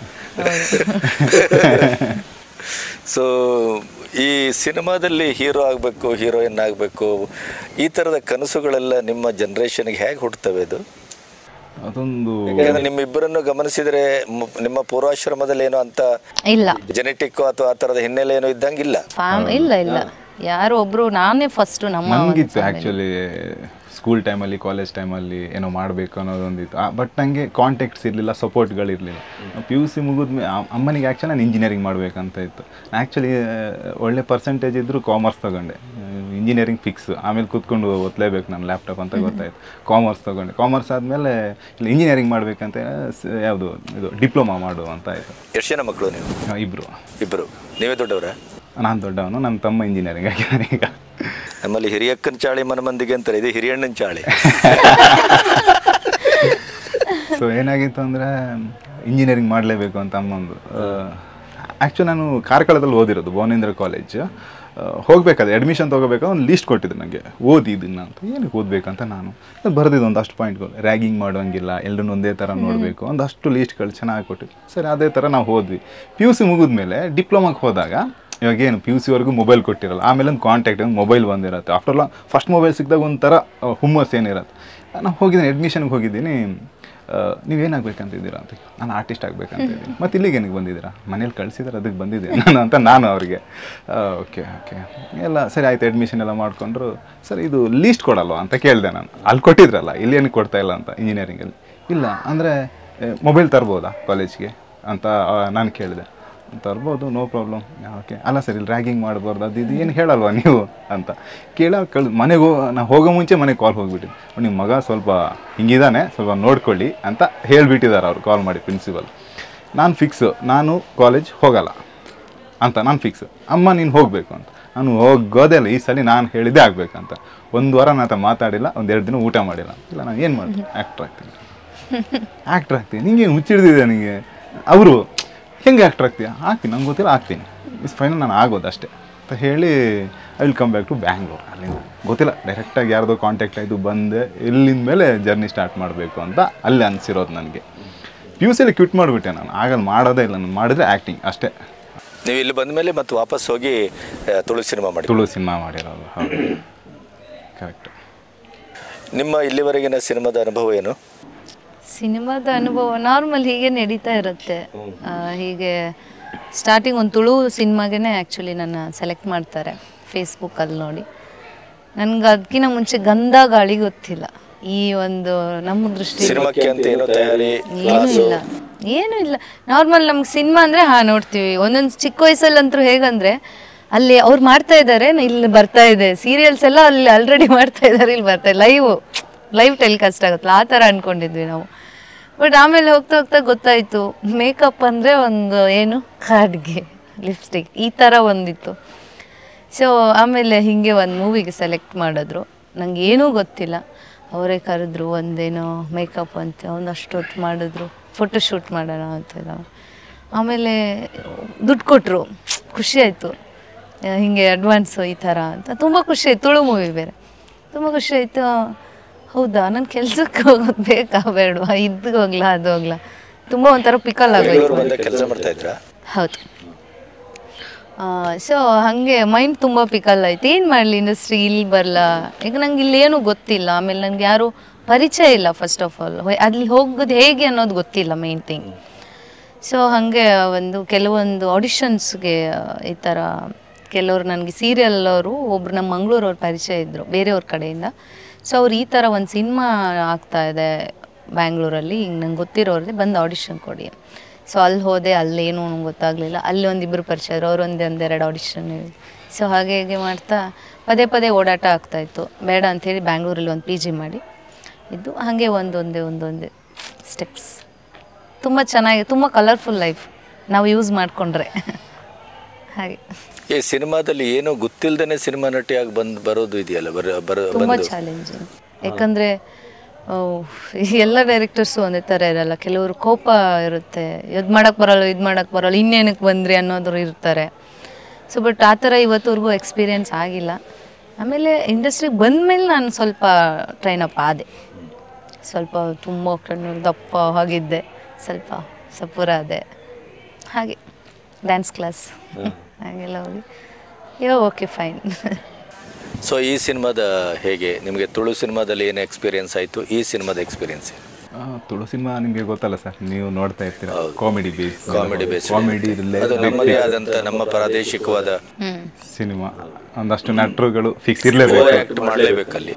ಸೊ ಈ ಸಿನಿಮಾದಲ್ಲಿ ಹೀರೋ ಆಗಬೇಕು ಹೀರೋಯಿನ್ ಆಗಬೇಕು ಈ ಥರದ ಕನಸುಗಳೆಲ್ಲ ನಿಮ್ಮ ಜನ್ರೇಷನ್ಗೆ ಹೇಗೆ ಹುಟ್ಟುತ್ತವೆ ಅದು ಅದೊಂದು ಯಾಕಂದ್ರೆ ನಿಮ್ಮಿಬ್ಬರನ್ನು ಗಮನಿಸಿದರೆ ಮ್- ನಿಮ್ಮ ಪೂರ್ವಾಶ್ರಮದಲ್ಲಿ ಏನೋ ಅಂತ ಇಲ್ಲ ಜೆನೆಟಿಕ್ ಅಥವಾ ಆ ಥರದ ಹಿನ್ನೆಲೆ ಏನೋ ಇದ್ದಂಗಿಲ್ಲ ಫ್ಯಾಮ್ ಇಲ್ಲ ಇಲ್ಲ ಯಾರು ಒಬ್ರು ನಾನೇ ಫಸ್ಟ್ ನಮ್ಮ ಒಂದು ನನಗಿತ್ತು family. ಆ್ಯಕ್ಚುಲಿ ಸ್ಕೂಲ್ ಟೈಮಲ್ಲಿ ಕಾಲೇಜ್ ಟೈಮಲ್ಲಿ ಏನೋ ಮಾಡಬೇಕು ಅನ್ನೋದೊಂದಿತ್ತು ಬಟ್ ನನಗೆ ಕಾಂಟ್ಯಾಕ್ಟ್ಸ್ ಇರಲಿಲ್ಲ ಸಪೋರ್ಟ್ಗಳಿರಲಿಲ್ಲ ಪಿ ಯು ಸಿ ಮುಗಿದ್ಮೇಲೆ ಅಮ್ಮನಿಗೆ ಆ್ಯಕ್ಚುಲಿ ನಾನು ಇಂಜಿನಿಯರಿಂಗ್ ಮಾಡಬೇಕಂತ ಇತ್ತು ಆ್ಯಕ್ಚುಲಿ ಒಳ್ಳೆ ಪರ್ಸೆಂಟೇಜ್ ಇದ್ದರೂ ಕಾಮರ್ಸ್ ತೊಗೊಂಡೆ ಇಂಜಿನಿಯರಿಂಗ್ ಫಿಕ್ಸ್ ಆಮೇಲೆ ಕೂತ್ಕೊಂಡು ಓದ್ಲೇಬೇಕು ನಾನು ಲ್ಯಾಪ್ಟಾಪ್ ಅಂತ ಗೊತ್ತಾಯ್ತು ಕಾಮರ್ಸ್ ತೊಗೊಂಡೆ ಕಾಮರ್ಸ್ ಆದಮೇಲೆ ಇಲ್ಲ ಇಂಜಿನಿಯರಿಂಗ್ ಮಾಡಬೇಕಂತ ಯಾವುದು ಇದು ಡಿಪ್ಲೊಮಾ ಮಾಡು ಅಂತ ಆಯಿತು ಎಷ್ಟು ಜನ ಮಕ್ಕಳು ನೀವು ಇಬ್ಬರು ಇಬ್ಬರು ನೀವೇ ದೊಡ್ಡವರ ನಾನು ದೊಡ್ಡವನು ನನ್ನ ತಮ್ಮ ಇಂಜಿನಿಯರಿಂಗ್ ಆಗಿದ್ದಾನೆ ಈಗ ನಮ್ಮಲ್ಲಿ ಹಿರಿಯಕ್ಕನ ಚಾಳಿ ಮನಮಂದಿಗೆ ಅಂತಾರೆ ಇದು ಹಿರಿಯಣ್ಣನ ಚಾಳಿ ಸೊ ಏನಾಗಿತ್ತು ಅಂದರೆ ಇಂಜಿನಿಯರಿಂಗ್ ಮಾಡಲೇಬೇಕು ಅಂತ ಅಮ್ಮಂದು ಆ್ಯಕ್ಚುಲಿ ನಾನು ಕಾರ್ಕಳದಲ್ಲಿ ಓದಿರೋದು ಭುವನೇಂದ್ರ ಕಾಲೇಜ್ ಹೋಗ್ಬೇಕಾದ್ರೆ ಅಡ್ಮಿಷನ್ ತೊಗೋಬೇಕಾದ್ರೆ ಒಂದು ಲೀಸ್ಟ್ ಕೊಟ್ಟಿದ್ದು ನನಗೆ ಓದಿ ಇದನ್ನ ಅಂತ ಏನಕ್ಕೆ ಓದಬೇಕಂತ ನಾನು ಬರೆದಿದ್ದು ಒಂದಷ್ಟು ಪಾಯಿಂಟ್ಗಳು ರ್ಯಾಗಿಂಗ್ ಮಾಡೋಂಗಿಲ್ಲ ಎಲ್ಲರೂ ಒಂದೇ ಥರ ನೋಡಬೇಕು ಒಂದಷ್ಟು ಲೀಸ್ಟ್ಗಳು ಚೆನ್ನಾಗಿ ಕೊಟ್ಟಿದ್ದು ಸರಿ ಅದೇ ಥರ ನಾವು ಹೋದ್ವಿ ಪಿ ಯು ಸಿ ಮುಗಿದ್ಮೇಲೆ ಡಿಪ್ಲೊಮಾಗೆ ಹೋದಾಗ ಇವಾಗ ಏನು ಪಿ ಯು ಸಿವರೆಗೂ ಮೊಬೈಲ್ ಕೊಟ್ಟಿರಲ್ಲ ಆಮೇಲೆ ಒಂದು ಕಾಂಟ್ಯಾಕ್ಟ್ ಒಂದು ಮೊಬೈಲ್ ಬಂದಿರುತ್ತೆ ಆಫ್ಟರ್ ಆಲ್ ಫಸ್ಟ್ ಮೊಬೈಲ್ ಸಿಕ್ಕಿದಾಗ ಒಂಥರ ಅಹ್, ಹುಮ್ಮಸ್ ಏನಿರುತ್ತೆ ನಾನು ಹೋಗಿದ್ದೀನಿ ಅಡ್ಮಿಷನ್ಗೆ ಹೋಗಿದ್ದೀನಿ ನೀವೇನಾಗಬೇಕಂತಿದ್ದೀರಾ ಅಂತ ನಾನು ಆರ್ಟಿಸ್ಟ್ ಆಗಬೇಕಂತ ಇದ್ದೀನಿ ಮತ್ತು ಇಲ್ಲಿಗೆ ಏನಕ್ಕೆ ಬಂದಿದ್ದೀರಾ ಮನೇಲಿ ಕಳಿಸಿದ್ರೆ ಅದಕ್ಕೆ ಬಂದಿದ್ದೆ ನಾನು ಅಂತ ನಾನು ಅವ್ರಿಗೆ ಓಕೆ ಓಕೆ ಎಲ್ಲ ಸರಿ ಆಯ್ತು ಅಡ್ಮಿಷನ್ ಎಲ್ಲ ಮಾಡಿಕೊಂಡ್ರು ಸರ್ ಇದು ಲೀಸ್ಟ್ ಕೊಡಲ್ವಾ ಅಂತ ಕೇಳಿದೆ ನಾನು ಅಲ್ಲಿ ಕೊಟ್ಟಿದ್ರಲ್ಲ ಇಲ್ಲಿ ಏನಕ್ಕೆ ಕೊಡ್ತಾ ಇಲ್ಲ ಅಂತ ಇಂಜಿನಿಯರಿಂಗಲ್ಲಿ ಇಲ್ಲ ಅಂದರೆ ಮೊಬೈಲ್ ತರ್ಬೋದಾ ಕಾಲೇಜ್ಗೆ ಅಂತ ನಾನು ಕೇಳಿದೆ ತರ್ಬೋದು ನೋ ಪ್ರಾಬ್ಲಮ್ ಓಕೆ ಅಲ್ಲ ಸರ್ ಇಲ್ಲಿ ರ್ಯಾಗಿಂಗ್ ಮಾಡಬಾರ್ದು ಅದು ಇದು ಏನು ಹೇಳಲ್ವಾ ನೀವು ಅಂತ ಕೇಳ ಕಳ್ ಮನೆಗೆ ಹೋ ನಾ ಹೋಗೋ ಮುಂಚೆ ಮನೆಗೆ ಕಾಲ್ ಹೋಗ್ಬಿಟ್ಟಿದ್ದೆ ನಿಮ್ಮ ಮಗ ಸ್ವಲ್ಪ ಹಿಂಗಿದ್ದಾನೆ ಸ್ವಲ್ಪ ನೋಡ್ಕೊಳ್ಳಿ ಅಂತ ಹೇಳಿಬಿಟ್ಟಿದ್ದಾರೆ ಅವ್ರು ಕಾಲ್ ಮಾಡಿ ಪ್ರಿನ್ಸಿಪಲ್ ನಾನು ಫಿಕ್ಸು ನಾನು ಕಾಲೇಜ್ ಹೋಗಲ್ಲ ಅಂತ ನಾನು ಫಿಕ್ಸ್ ಅಮ್ಮ ನೀನು ಹೋಗಬೇಕು ಅಂತ ನಾನು ಹೋಗೋದೇ ಇಲ್ಲ ಈ ಸಲ ನಾನು ಹೇಳಿದ್ದೇ ಆಗಬೇಕಂತ ಒಂದು ವಾರ ನನ್ನ ಹತ್ರ ಮಾತಾಡಿಲ್ಲ ಒಂದು ಎರಡು ದಿನ ಊಟ ಮಾಡಿಲ್ಲ ಇಲ್ಲ ನಾನು ಏನು ಮಾಡ್ತೀನಿ ಆ್ಯಕ್ಟ್ರ್ ಆಗ್ತೀನಿ ಆ್ಯಕ್ಟ್ರ್ ಆಗ್ತೀನಿ ನಿಂಗೆ ಹುಚ್ಚಿಡ್ದಿದೆ ನನಗೆ ಅವರು ಹೆಂಗೆ ಆ್ಯಕ್ಟ್ರ್ ಆಗ್ತೀಯ ಆಗ್ತೀನಿ ನಂಗೆ ಗೊತ್ತಿಲ್ಲ ಆಗ್ತೀನಿ ಇಸ್ ಫೈನಲ್ ನಾನು ಆಗೋದು ಅಷ್ಟೇ ಅಂತ ಹೇಳಿ I will come back to Bangalore ಅಲ್ಲಿಂದ ಗೊತ್ತಿಲ್ಲ ಡೈರೆಕ್ಟಾಗಿ ಯಾರ್ದೋ ಕಾಂಟ್ಯಾಕ್ಟ್ ಆಯಿತು ಬಂದೆ ಇಲ್ಲಿಂದ ಮೇಲೆ ಜರ್ನಿ ಸ್ಟಾರ್ಟ್ ಮಾಡಬೇಕು ಅಂತ ಅಲ್ಲಿ ಅನಿಸಿರೋದು ನನಗೆ ಪಿ ಯು ಸಿಲಿ ಕ್ವಿಟ್ ಮಾಡಿಬಿಟ್ಟೆ ನಾನು ಆಗಲ್ಲಿ ಮಾಡೋದೇ ಇಲ್ಲ ನಾನು ಮಾಡಿದ್ರೆ ಆ್ಯಕ್ಟಿಂಗ್ ಅಷ್ಟೇ ನೀವು ಇಲ್ಲಿ ಬಂದ ಮೇಲೆ ಮತ್ತೆ ವಾಪಸ್ ಹೋಗಿ ಆ, ತುಳು ಸಿನಿಮಾ ಮಾಡಿ ತುಳು ಸಿನಿಮಾ ಮಾಡಿರೋದು ಹೌದು ಕರೆಕ್ಟ್ ನಿಮ್ಮ ಇಲ್ಲಿವರೆಗಿನ ಸಿನಿಮಾದ ಅನುಭವ ಏನು ಸಿನಿಮಾದ ಅನುಭವ ನಾರ್ಮಲ್ ಹೀಗೆ ನಡೀತಾ ಇರುತ್ತೆ ಆ, ಹೀಗೆ ಸ್ಟಾರ್ಟಿಂಗ್ ಒಂದು ತುಳು ಸಿನಿಮಾಗೇನೆ ಆ್ಯಕ್ಚುಲಿ ನನ್ನ ಸೆಲೆಕ್ಟ್ ಮಾಡ್ತಾರೆ ಫೇಸ್ಬುಕ್ಕಲ್ಲಿ ನೋಡಿ ನನಗೆ ಅದಕ್ಕಿಂತ ಮುಂಚೆ ಗಂಧ ಗಾಳಿ ಗೊತ್ತಿಲ್ಲ ಈ ಒಂದು ನಮ್ಮ ದೃಷ್ಟಿ ಸಿನಿಮಾಕ್ಕೆ ಅಂತ ಏನೋ ತಯಾರಿ ಏನೂ ಇಲ್ಲ ಏನೂ ಇಲ್ಲ ನಾರ್ಮಲ್ ನಮ್ಗೆ ಸಿನಿಮಾ ಅಂದರೆ ಹಾಂ ನೋಡ್ತೀವಿ ಒಂದೊಂದು ಚಿಕ್ಕ ವಯಸ್ಸಲ್ಲಂತೂ ಹೇಗಂದ್ರೆ ಅಲ್ಲಿ ಅವ್ರು ಮಾಡ್ತಾ ಇದ್ದಾರೆ ಇಲ್ಲಿ ಬರ್ತಾ ಇದೆ ಸೀರಿಯಲ್ಸ್ ಎಲ್ಲ ಅಲ್ಲಿ ಆಲ್ರೆಡಿ ಮಾಡ್ತಾ ಇದ್ದಾರೆ ಇಲ್ಲಿ ಬರ್ತಾ ಲೈವ್ ಲೈವ್ ಟೆಲಿಕಾಸ್ಟ್ ಆಗುತ್ತಲ್ಲ ಆ ಥರ ಅನ್ಕೊಂಡಿದ್ವಿ ನಾವು ಬಟ್ ಆಮೇಲೆ ಹೋಗ್ತಾ ಹೋಗ್ತಾ ಗೊತ್ತಾಯಿತು ಮೇಕಪ್ ಅಂದರೆ ಒಂದು ಏನು ಕಾಡ್ಗೆ ಲಿಪ್ಸ್ಟಿಕ್ ಈ ಥರ ಒಂದಿತ್ತು ಸೊ ಆಮೇಲೆ ಹೀಗೆ ಒಂದು ಮೂವಿಗೆ ಸೆಲೆಕ್ಟ್ ಮಾಡಿದ್ರು ನಂಗೆ ಏನೂ ಗೊತ್ತಿಲ್ಲ ಅವರೇ ಕರೆದ್ರು ಒಂದೇನೋ ಮೇಕಪ್ ಅಂತ ಒಂದಷ್ಟು ಹೊತ್ತು ಮಾಡಿದ್ರು ಫೋಟೋ ಶೂಟ್ ಮಾಡೋಣ ಅಂತೆಲ್ಲ ಆಮೇಲೆ ದುಡ್ಡು ಕೊಟ್ಟರು ಖುಷಿ ಆಯಿತು ಹೀಗೆ ಅಡ್ವಾನ್ಸು ಈ ಥರ ಅಂತ ತುಂಬ ಖುಷಿ ಆಯ್ತು ತುಳು ಮೂವಿ ಬೇರೆ ತುಂಬ ಖುಷಿ ಆಯಿತು ಹೌದಾ ನಾನು ಕೆಲ್ಸಕ್ಕೆ ಹೋಗೋದು ಬೇಕಾ ಬೇಡವಾ ಇದ್ದು ಹೋಗ್ಲಾ ಅದು ಹೋಗ್ಲಾ ತುಂಬ ಒಂಥರ ಪಿಕಲ್ ಆಗೋಯ್ತು ಬೆಂಗಳೂರು ಬಂದ ಕೆಲಸ ಮಾಡ್ತಾ ಇದ್ರಾ ಹೌದು ಸೊ ಹಾಗೆ ಮೈಂಡ್ ತುಂಬ ಪಿಕಲ್ ಆಯ್ತು ಏನು ಮಾಡಲಿ ಇಂಡಸ್ಟ್ರಿ ಇಲ್ಲಿ ಬರಲ್ಲ ಈಗ ನಂಗೆ ಇಲ್ಲಿ ಏನೂ ಗೊತ್ತಿಲ್ಲ ಆಮೇಲೆ ನನಗೆ ಯಾರು ಪರಿಚಯ ಇಲ್ಲ ಫಸ್ಟ್ ಆಫ್ ಆಲ್ ಅಲ್ಲಿ ಹೋಗೋದು ಹೇಗೆ ಅನ್ನೋದು ಗೊತ್ತಿಲ್ಲ ಮೇನ್ ಥಿಂಗ್ ಸೊ ಹಾಗೆ ಒಂದು ಕೆಲವೊಂದು ಆಡಿಷನ್ಸ್ಗೆ ಈ ಥರ ಕೆಲವರು ನನಗೆ ಸೀರಿಯಲ್ ಅವರು ಒಬ್ರು ನಮ್ಮ ಮಂಗಳೂರವ್ರ ಪರಿಚಯ ಇದ್ದರು ಬೇರೆಯವ್ರ ಕಡೆಯಿಂದ ಸೊ ಅವ್ರು ಈ ಥರ ಒಂದು ಸಿನಿಮಾ ಆಗ್ತಾ ಇದೆ ಬ್ಯಾಂಗ್ಳೂರಲ್ಲಿ ಹಿಂಗೆ ನಂಗೆ ಗೊತ್ತಿರೋರಿಗೆ ಬಂದು ಆಡಿಷನ್ ಕೊಡಿ ಸೊ ಅಲ್ಲಿ ಹೋದೆ ಅಲ್ಲೇನು ಗೊತ್ತಾಗಲಿಲ್ಲ ಅಲ್ಲಿ ಒಂದಿಬ್ಬರು ಪರಿಚಯ ಇದ್ರು ಅವ್ರು ಒಂದೇ ಒಂದೆರಡು ಆಡಿಷನ್ ಸೊ ಹಾಗೆ ಹೀಗೆ ಮಾಡ್ತಾ ಪದೇ ಪದೇ ಓಡಾಟ ಆಗ್ತಾಯಿತ್ತು ಬೇಡ ಅಂಥೇಳಿ ಬ್ಯಾಂಗ್ಳೂರಲ್ಲಿ ಒಂದು ಪಿ ಜಿ ಮಾಡಿ ಇದ್ದು ಹಾಗೆ ಒಂದೊಂದೇ ಒಂದೊಂದೇ ಸ್ಟೆಪ್ಸ್ ತುಂಬ ಚೆನ್ನಾಗಿ ತುಂಬ ಕಲರ್ಫುಲ್ ಲೈಫ್ ನಾವು ಯೂಸ್ ಮಾಡಿಕೊಂಡ್ರೆ ಹಾಗೆ ಈ ಸಿನಿಮಾದಲ್ಲಿ ಏನೋ ಗೊತ್ತಿಲ್ಲದೇ ಸಿನಿಮಾ ನಟಿಯಾಗಿ ಬಂದು ಬರೋದು ಇದೆಯಲ್ಲ ಬರ ಬರ ತುಂಬ ಬಂದು ಚಾಲೆಂಜಿಂಗ್ ಯಾಕಂದರೆ ಎಲ್ಲ ಡೈರೆಕ್ಟರ್ಸು ಒಂದೇ ಥರ ಇರಲ್ಲ ಕೆಲವರು ಕೋಪ ಇರುತ್ತೆ ಇದು ಮಾಡೋಕ್ಕೆ ಬರಲ್ಲ ಇದು ಮಾಡೋಕ್ಕೆ ಬರಲ್ಲ ಇನ್ನೇನಕ್ಕೆ ಬಂದ್ರಿ ಅನ್ನೋದ್ರು ಇರ್ತಾರೆ ಸೊ ಬಟ್ ಆ ಥರ ಇವತ್ತವರೆಗೂ ಎಕ್ಸ್ಪೀರಿಯೆನ್ಸ್ ಆಗಿಲ್ಲ ಆಮೇಲೆ ಇಂಡಸ್ಟ್ರಿಗೆ ಬಂದಮೇಲೆ ನಾನು ಸ್ವಲ್ಪ ಟ್ರೈನ್ ಅಪ್ ಆದೆ ಸ್ವಲ್ಪ ತುಂಬ ಕಣ್ಣು ದಪ್ಪ ಆಗಿದ್ದೆ ಸ್ವಲ್ಪ ಸಪುರ ಆದೆ ಹಾಗೆ ಡ್ಯಾನ್ಸ್ ಕ್ಲಾಸ್ ಹಾಗೆಲ್ಲ ಹೋಗಿ ಇವಾಗ ಓಕೆ ಫೈನ್ ಸೊ ಈ ಸಿನಿಮಾದ ಹೇಗೆ ನಿಮಗೆ ತುಳು ಸಿನಿಮಾದಲ್ಲಿ ಏನು ಎಕ್ಸ್ಪೀರಿಯನ್ಸ್ ಆಯಿತು ಈ ಸಿನಿಮಾದ ಎಕ್ಸ್ಪೀರಿಯನ್ಸ್ ಆ, ತುಳು ಸಿನಿಮಾ ನಿಮಗೆ ಗೊತ್ತಲ್ಲ ಸರ್ ನೀವು ನೋಡ್ತಾ ಇರ್ತೀರ comedy base comedy base comedy ಅದು ನಮ್ಮದೇ ಆದಂಥ ನಮ್ಮ ಪ್ರಾದೇಶಿಕವಾದ ಸಿನಿಮಾ ಒಂದಷ್ಟು ನಟರುಗಳು ಫಿಕ್ಸ್ ಇರಲೇಬೇಕು ಆ್ಯಕ್ಟ್ ಮಾಡಲೇಬೇಕಲ್ಲಿ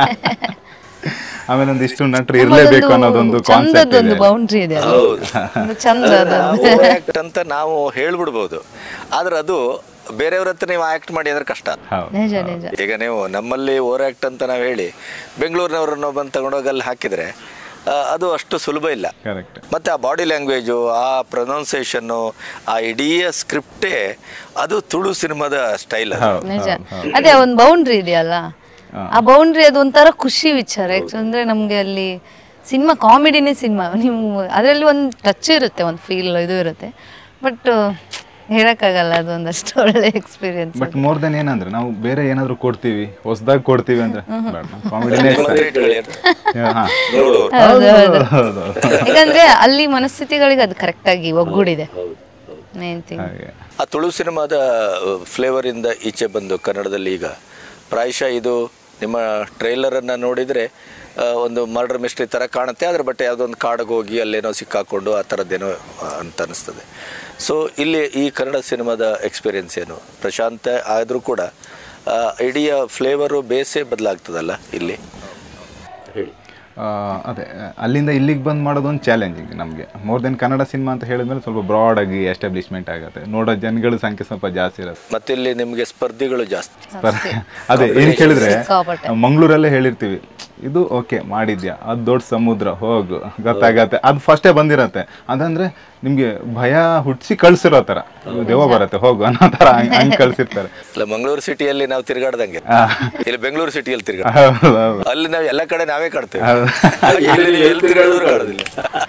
ಆಮೇಲೆ ಒಂದಿಷ್ಟು ನಟರು ಇರಲೇಬೇಕು ಅನ್ನೋದೊಂದು ಕಾನ್ಸೆಪ್ಟ್ ಚಂದದೊಂದು ಇದೆ ಬೌಂಡ್ರಿ ಇದೆ ಅಲ್ಲಿ. ಒಂದು ಚಂದ ಅದೊಂದು ಆ್ಯಕ್ಟ್ ಅಂತ ನಾವು ಹೇಳ್ಬಿಡ್ಬೋದು ಆದ್ರೆ ಅದು ಬೇರೆಯವ್ರ ಹತ್ರ ನೀವು ಆ್ಯಕ್ಟ್ ಮಾಡಿ ಅಂದ್ರೆ ಕಷ್ಟ ಹೌದು ನಿಜ ನಿಜ ಈಗ ನೀವು ನಮ್ಮಲ್ಲಿ ಓವರ್ ಆ್ಯಕ್ಟ್ ಅಂತ ನಾವು ಹೇಳಿ ಬೆಂಗಳೂರಿನವ್ರನ್ನ ಬಂದು ತಗೊಂಡೋಗಿ ಅಲ್ಲಿ ಹಾಕಿದರೆ ಆ, ಅದು ಅಷ್ಟು ಸುಲಭ ಇಲ್ಲ ಕರೆಕ್ಟ್ ಮತ್ತು ಆ ಬಾಡಿ ಲ್ಯಾಂಗ್ವೇಜು ಆ ಪ್ರೊನೌನ್ಸಿಯೇಷನ್ನು ಆ ಇಡೀ ಸ್ಕ್ರಿಪ್ಟೇ ಅದು ತುಳು ಸಿನಿಮಾದ ಸ್ಟೈಲ್ ಅದು ಹೌದು ನಿಜ ಅದೇ ಒಂದು ಬೌಂಡ್ರಿ ಇದೆಯಲ್ಲ ಆ ಬೌಂಡ್ರಿ ಅದು ಒಂಥರ ಖುಷಿ ವಿಚಾರ ಯಾಕಂದ್ರೆ ನಮ್ಗೆ ಅಲ್ಲಿ ಸಿನಿಮಾ ಕಾಮಿಡಿನೇ ಸಿನಿಮಾ ನೀವು ಅದರಲ್ಲಿ ಒಂದು ಟಚ್ ಇರುತ್ತೆ ಒಂದು ಫೀಲ್ ಇದು ಇರುತ್ತೆ ಬಟ್ ಹೇಳಕ್ಕಾಗಲ್ಲ ಅದು ಒಂದಷ್ಟು ಒಳ್ಳೆ ಎಕ್ಸ್ಪೀರಿಯನ್ಸ್ ಬಟ್ ಮೋರ್ ದೆನ್ ಏನಂದ್ರೆ ನಾವು ಬೇರೆ ಏನಾದ್ರು ಕೊಡ್ತೀವಿ ಹೊಸದಾಗಿ ಕೊಡ್ತೀವಿ ಅಂದ್ರೆ ಕಾಮಿಡಿನೇ ನಿಮ್ಮ treatಗಳು ಏನು? ಹಾ ನೋಡು ಹೌದು ಹೌದು ಹೌದು ಯಾಕಂದ್ರೆ ಅಲ್ಲಿ ಮನಸ್ಥಿತಿಗಳಿಗೆ ಅದು ಕರೆಕ್ಟಾಗಿ ಒಗ್ಗೂಡಿದೆ ಮೇನ್ ಥಿಂಗ್ ಹಾಗೆ ಆ ತುಳು ಸಿನಿಮಾದ ಫ್ಲೇವರಿಂದ ಈಚೆ ಬಂದು ಕನ್ನಡದಲ್ಲಿ ಈಗ ಪ್ರಾಯಶಃ ಇದು ನಿಮ್ಮ ಟ್ರೈಲರನ್ನು ನೋಡಿದರೆ ಆ, ಒಂದು ಮರ್ಡರ್ ಮಿಸ್ಟ್ರಿ ಥರ ಕಾಣುತ್ತೆ ಅದ್ರ ಬಟ್ ಯಾವುದೋ ಒಂದು ಕಾಡಿಗೆ ಹೋಗಿ ಅಲ್ಲೇನೋ ಸಿಕ್ಕಾಕೊಂಡು ಆ ಥರದ್ದೇನೋ ಆ, ಅಂತ ಅನಿಸ್ತದೆ ಸೊ ಇಲ್ಲಿ ಈ ಕನ್ನಡ ಸಿನಿಮಾದ ಎಕ್ಸ್ಪೀರಿಯನ್ಸ್ ಏನು ಪ್ರಶಾಂತ ಆದರೂ ಕೂಡ ಆ, ಇಡೀ ಫ್ಲೇವರು ಬೇಸೇ ಬದಲಾಗ್ತದಲ್ಲ ಇಲ್ಲಿ ಹೇಳಿ ಆ, ಅದೇ ಅಲ್ಲಿಂದ ಇಲ್ಲಿಗೆ ಬಂದು ಮಾಡೋದು ಒಂದು ಚಾಲೆಂಜಿಂಗ್ ನಮಗೆ ಮೋರ್ ದೆನ್ ಕನ್ನಡ ಸಿನಿಮಾ ಅಂತ ಹೇಳಿದ್ಮೇಲೆ ಸ್ವಲ್ಪ ಬ್ರಾಡ್ ಆಗಿ ಎಸ್ಟಾಬ್ಲಿಷ್ಮೆಂಟ್ ಆಗುತ್ತೆ ನೋಡೋ ಜನಗಳ ಸಂಖ್ಯೆ ಸ್ವಲ್ಪ ಜಾಸ್ತಿ ಇರುತ್ತೆ ಮತ್ತಿಲ್ಲಿ ನಿಮಗೆ ಸ್ಪರ್ಧಿಗಳು ಜಾಸ್ತಿ ಪರ್- ಅದೇ ಏನು ಕೇಳಿದ್ರೆ ಸಿಕ್ಕಾಪಟ್ಟೆ. ಮಂಗಳೂರಲ್ಲೇ ಹೇಳಿರ್ತೀವಿ ಇದು ಓಕೆ ಮಾಡಿದ್ಯಾ ಅದು ದೊಡ್ಡ ಸಮುದ್ರ ಹೋಗು ಗೊತ್ತಾಗತ್ತೆ ಅದು ಫಸ್ಟೇ ಬಂದಿರತ್ತೆ ಅದಂದ್ರೆ ನಿಮ್ಗೆ ಭಯ ಹುಟ್ಟಿಸಿ ಕಳ್ಸಿರೋ ಥರ ದೆವ್ವ ಬರತ್ತೆ ಹೋಗು ಅನ್ನೋ ಥರ ಹಂಗೆ ಕಳ್ಸಿರ್ತಾರೆ ಇಲ್ಲ ಮಂಗಳೂರು ಸಿಟಿಯಲ್ಲಿ ನಾವು ತಿರುಗಾಡ್ದಂಗೆ ಆ, ಇಲ್ಲಿ ಬೆಂಗಳೂರು ಸಿಟಿಯಲ್ಲಿ ತಿರುಗಾಡ ಹೌದು ಹೌದು ಅಲ್ಲಿ ನಾವು ಎಲ್ಲ ಕಡೆ ನಾವೇ ಕಾಡ್ತೇವೆ ಹೌದು. ಇಲ್ಲಿ ನೀವು ಎಲ್ಲಿ ತಿರುಗಾಡಿದ್ರು ಕಾಣೋದಿಲ್ಲ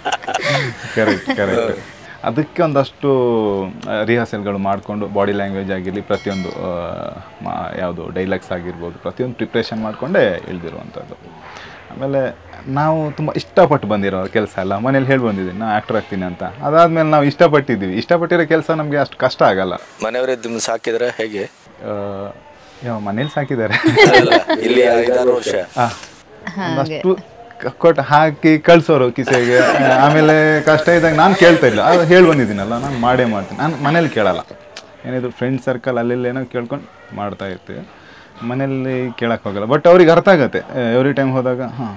ಕರೆಕ್ಟ್ ಕರೆಕ್ಟ್ ಅದಕ್ಕೆ ಒಂದಷ್ಟು ರಿಹರ್ಸಲ್ಗಳು ಮಾಡಿಕೊಂಡು ಬಾಡಿ ಲ್ಯಾಂಗ್ವೇಜ್ ಆಗಿರಲಿ ಪ್ರತಿಯೊಂದು ಆ, ಮಾ- ಯಾವುದು ಡೈಲಾಗ್ಸ್ ಆಗಿರ್ಬೋದು ಪ್ರತಿಯೊಂದು ಪ್ರಿಪ್ರೇಷನ್ ಮಾಡಿಕೊಂಡೇ ಇಳ್ದಿರುವಂಥದ್ದು ಆಮೇಲೆ ನಾವು ತುಂಬ ಇಷ್ಟಪಟ್ಟು ಬಂದಿರೋ ಕೆಲಸ ಅಲ್ಲ ಮನೇಲಿ ಹೇಳಿ ಬಂದಿದ್ದೀನಿ ನಾ ಆ್ಯಕ್ಟರ್ ಆಗ್ತೀನಿ ಅಂತ ಅದಾದಮೇಲೆ ನಾವು ಇಷ್ಟಪಟ್ಟಿದ್ದೀವಿ ಇಷ್ಟಪಟ್ಟಿರೋ ಕೆಲಸ ನಮಗೆ ಅಷ್ಟು ಕಷ್ಟ ಆಗಲ್ಲ ಮನೆಯವರೇ ನಿಮ್ನ ಸಾಕಿದ್ರೆ ಹೇಗೆ ಆ, ಯಾವ ಮನೇಲಿ ಸಾಕಿದ್ದಾರೆ ಅಲ್ಲ, ಇಲ್ಲಿ ಐದಾರು ವರ್ಷ ಆ, ಒಂದಷ್ಟು ಕ- ಕೊಟ್ಟು ಹಾಕಿ ಕಳ್ಸೋರು ಕಿಸೆಗೆ ಆಮೇಲೆ ಕಷ್ಟ ಇದ್ದಾಗ ನಾನು ಕೇಳ್ತಾ ಇಲ್ಲ ಅದು ಹೇಳಿ ಬಂದಿದ್ದೀನಲ್ಲ ನಾನು ಮಾಡೇ ಮಾಡ್ತೀನಿ ನಾನು ಮನೇಲಿ ಕೇಳಲ್ಲ ಏನಿದ್ರು ಫ್ರೆಂಡ್ ಸರ್ಕಲ್ ಅಲ್ಲಿ ಏನೋ ಕೇಳ್ಕೊಂಡು ಮಾಡ್ತಾ ಇರ್ತೀವಿ ಮನೇಲಿ ಕೇಳಕ್ಕೆ ಹೋಗಲ್ಲ ಬಟ್ ಅವ್ರಿಗೆ ಅರ್ಥ ಆಗುತ್ತೆ ಎವ್ರಿ ಟೈಮ್ ಹೋದಾಗ ಹಾಂ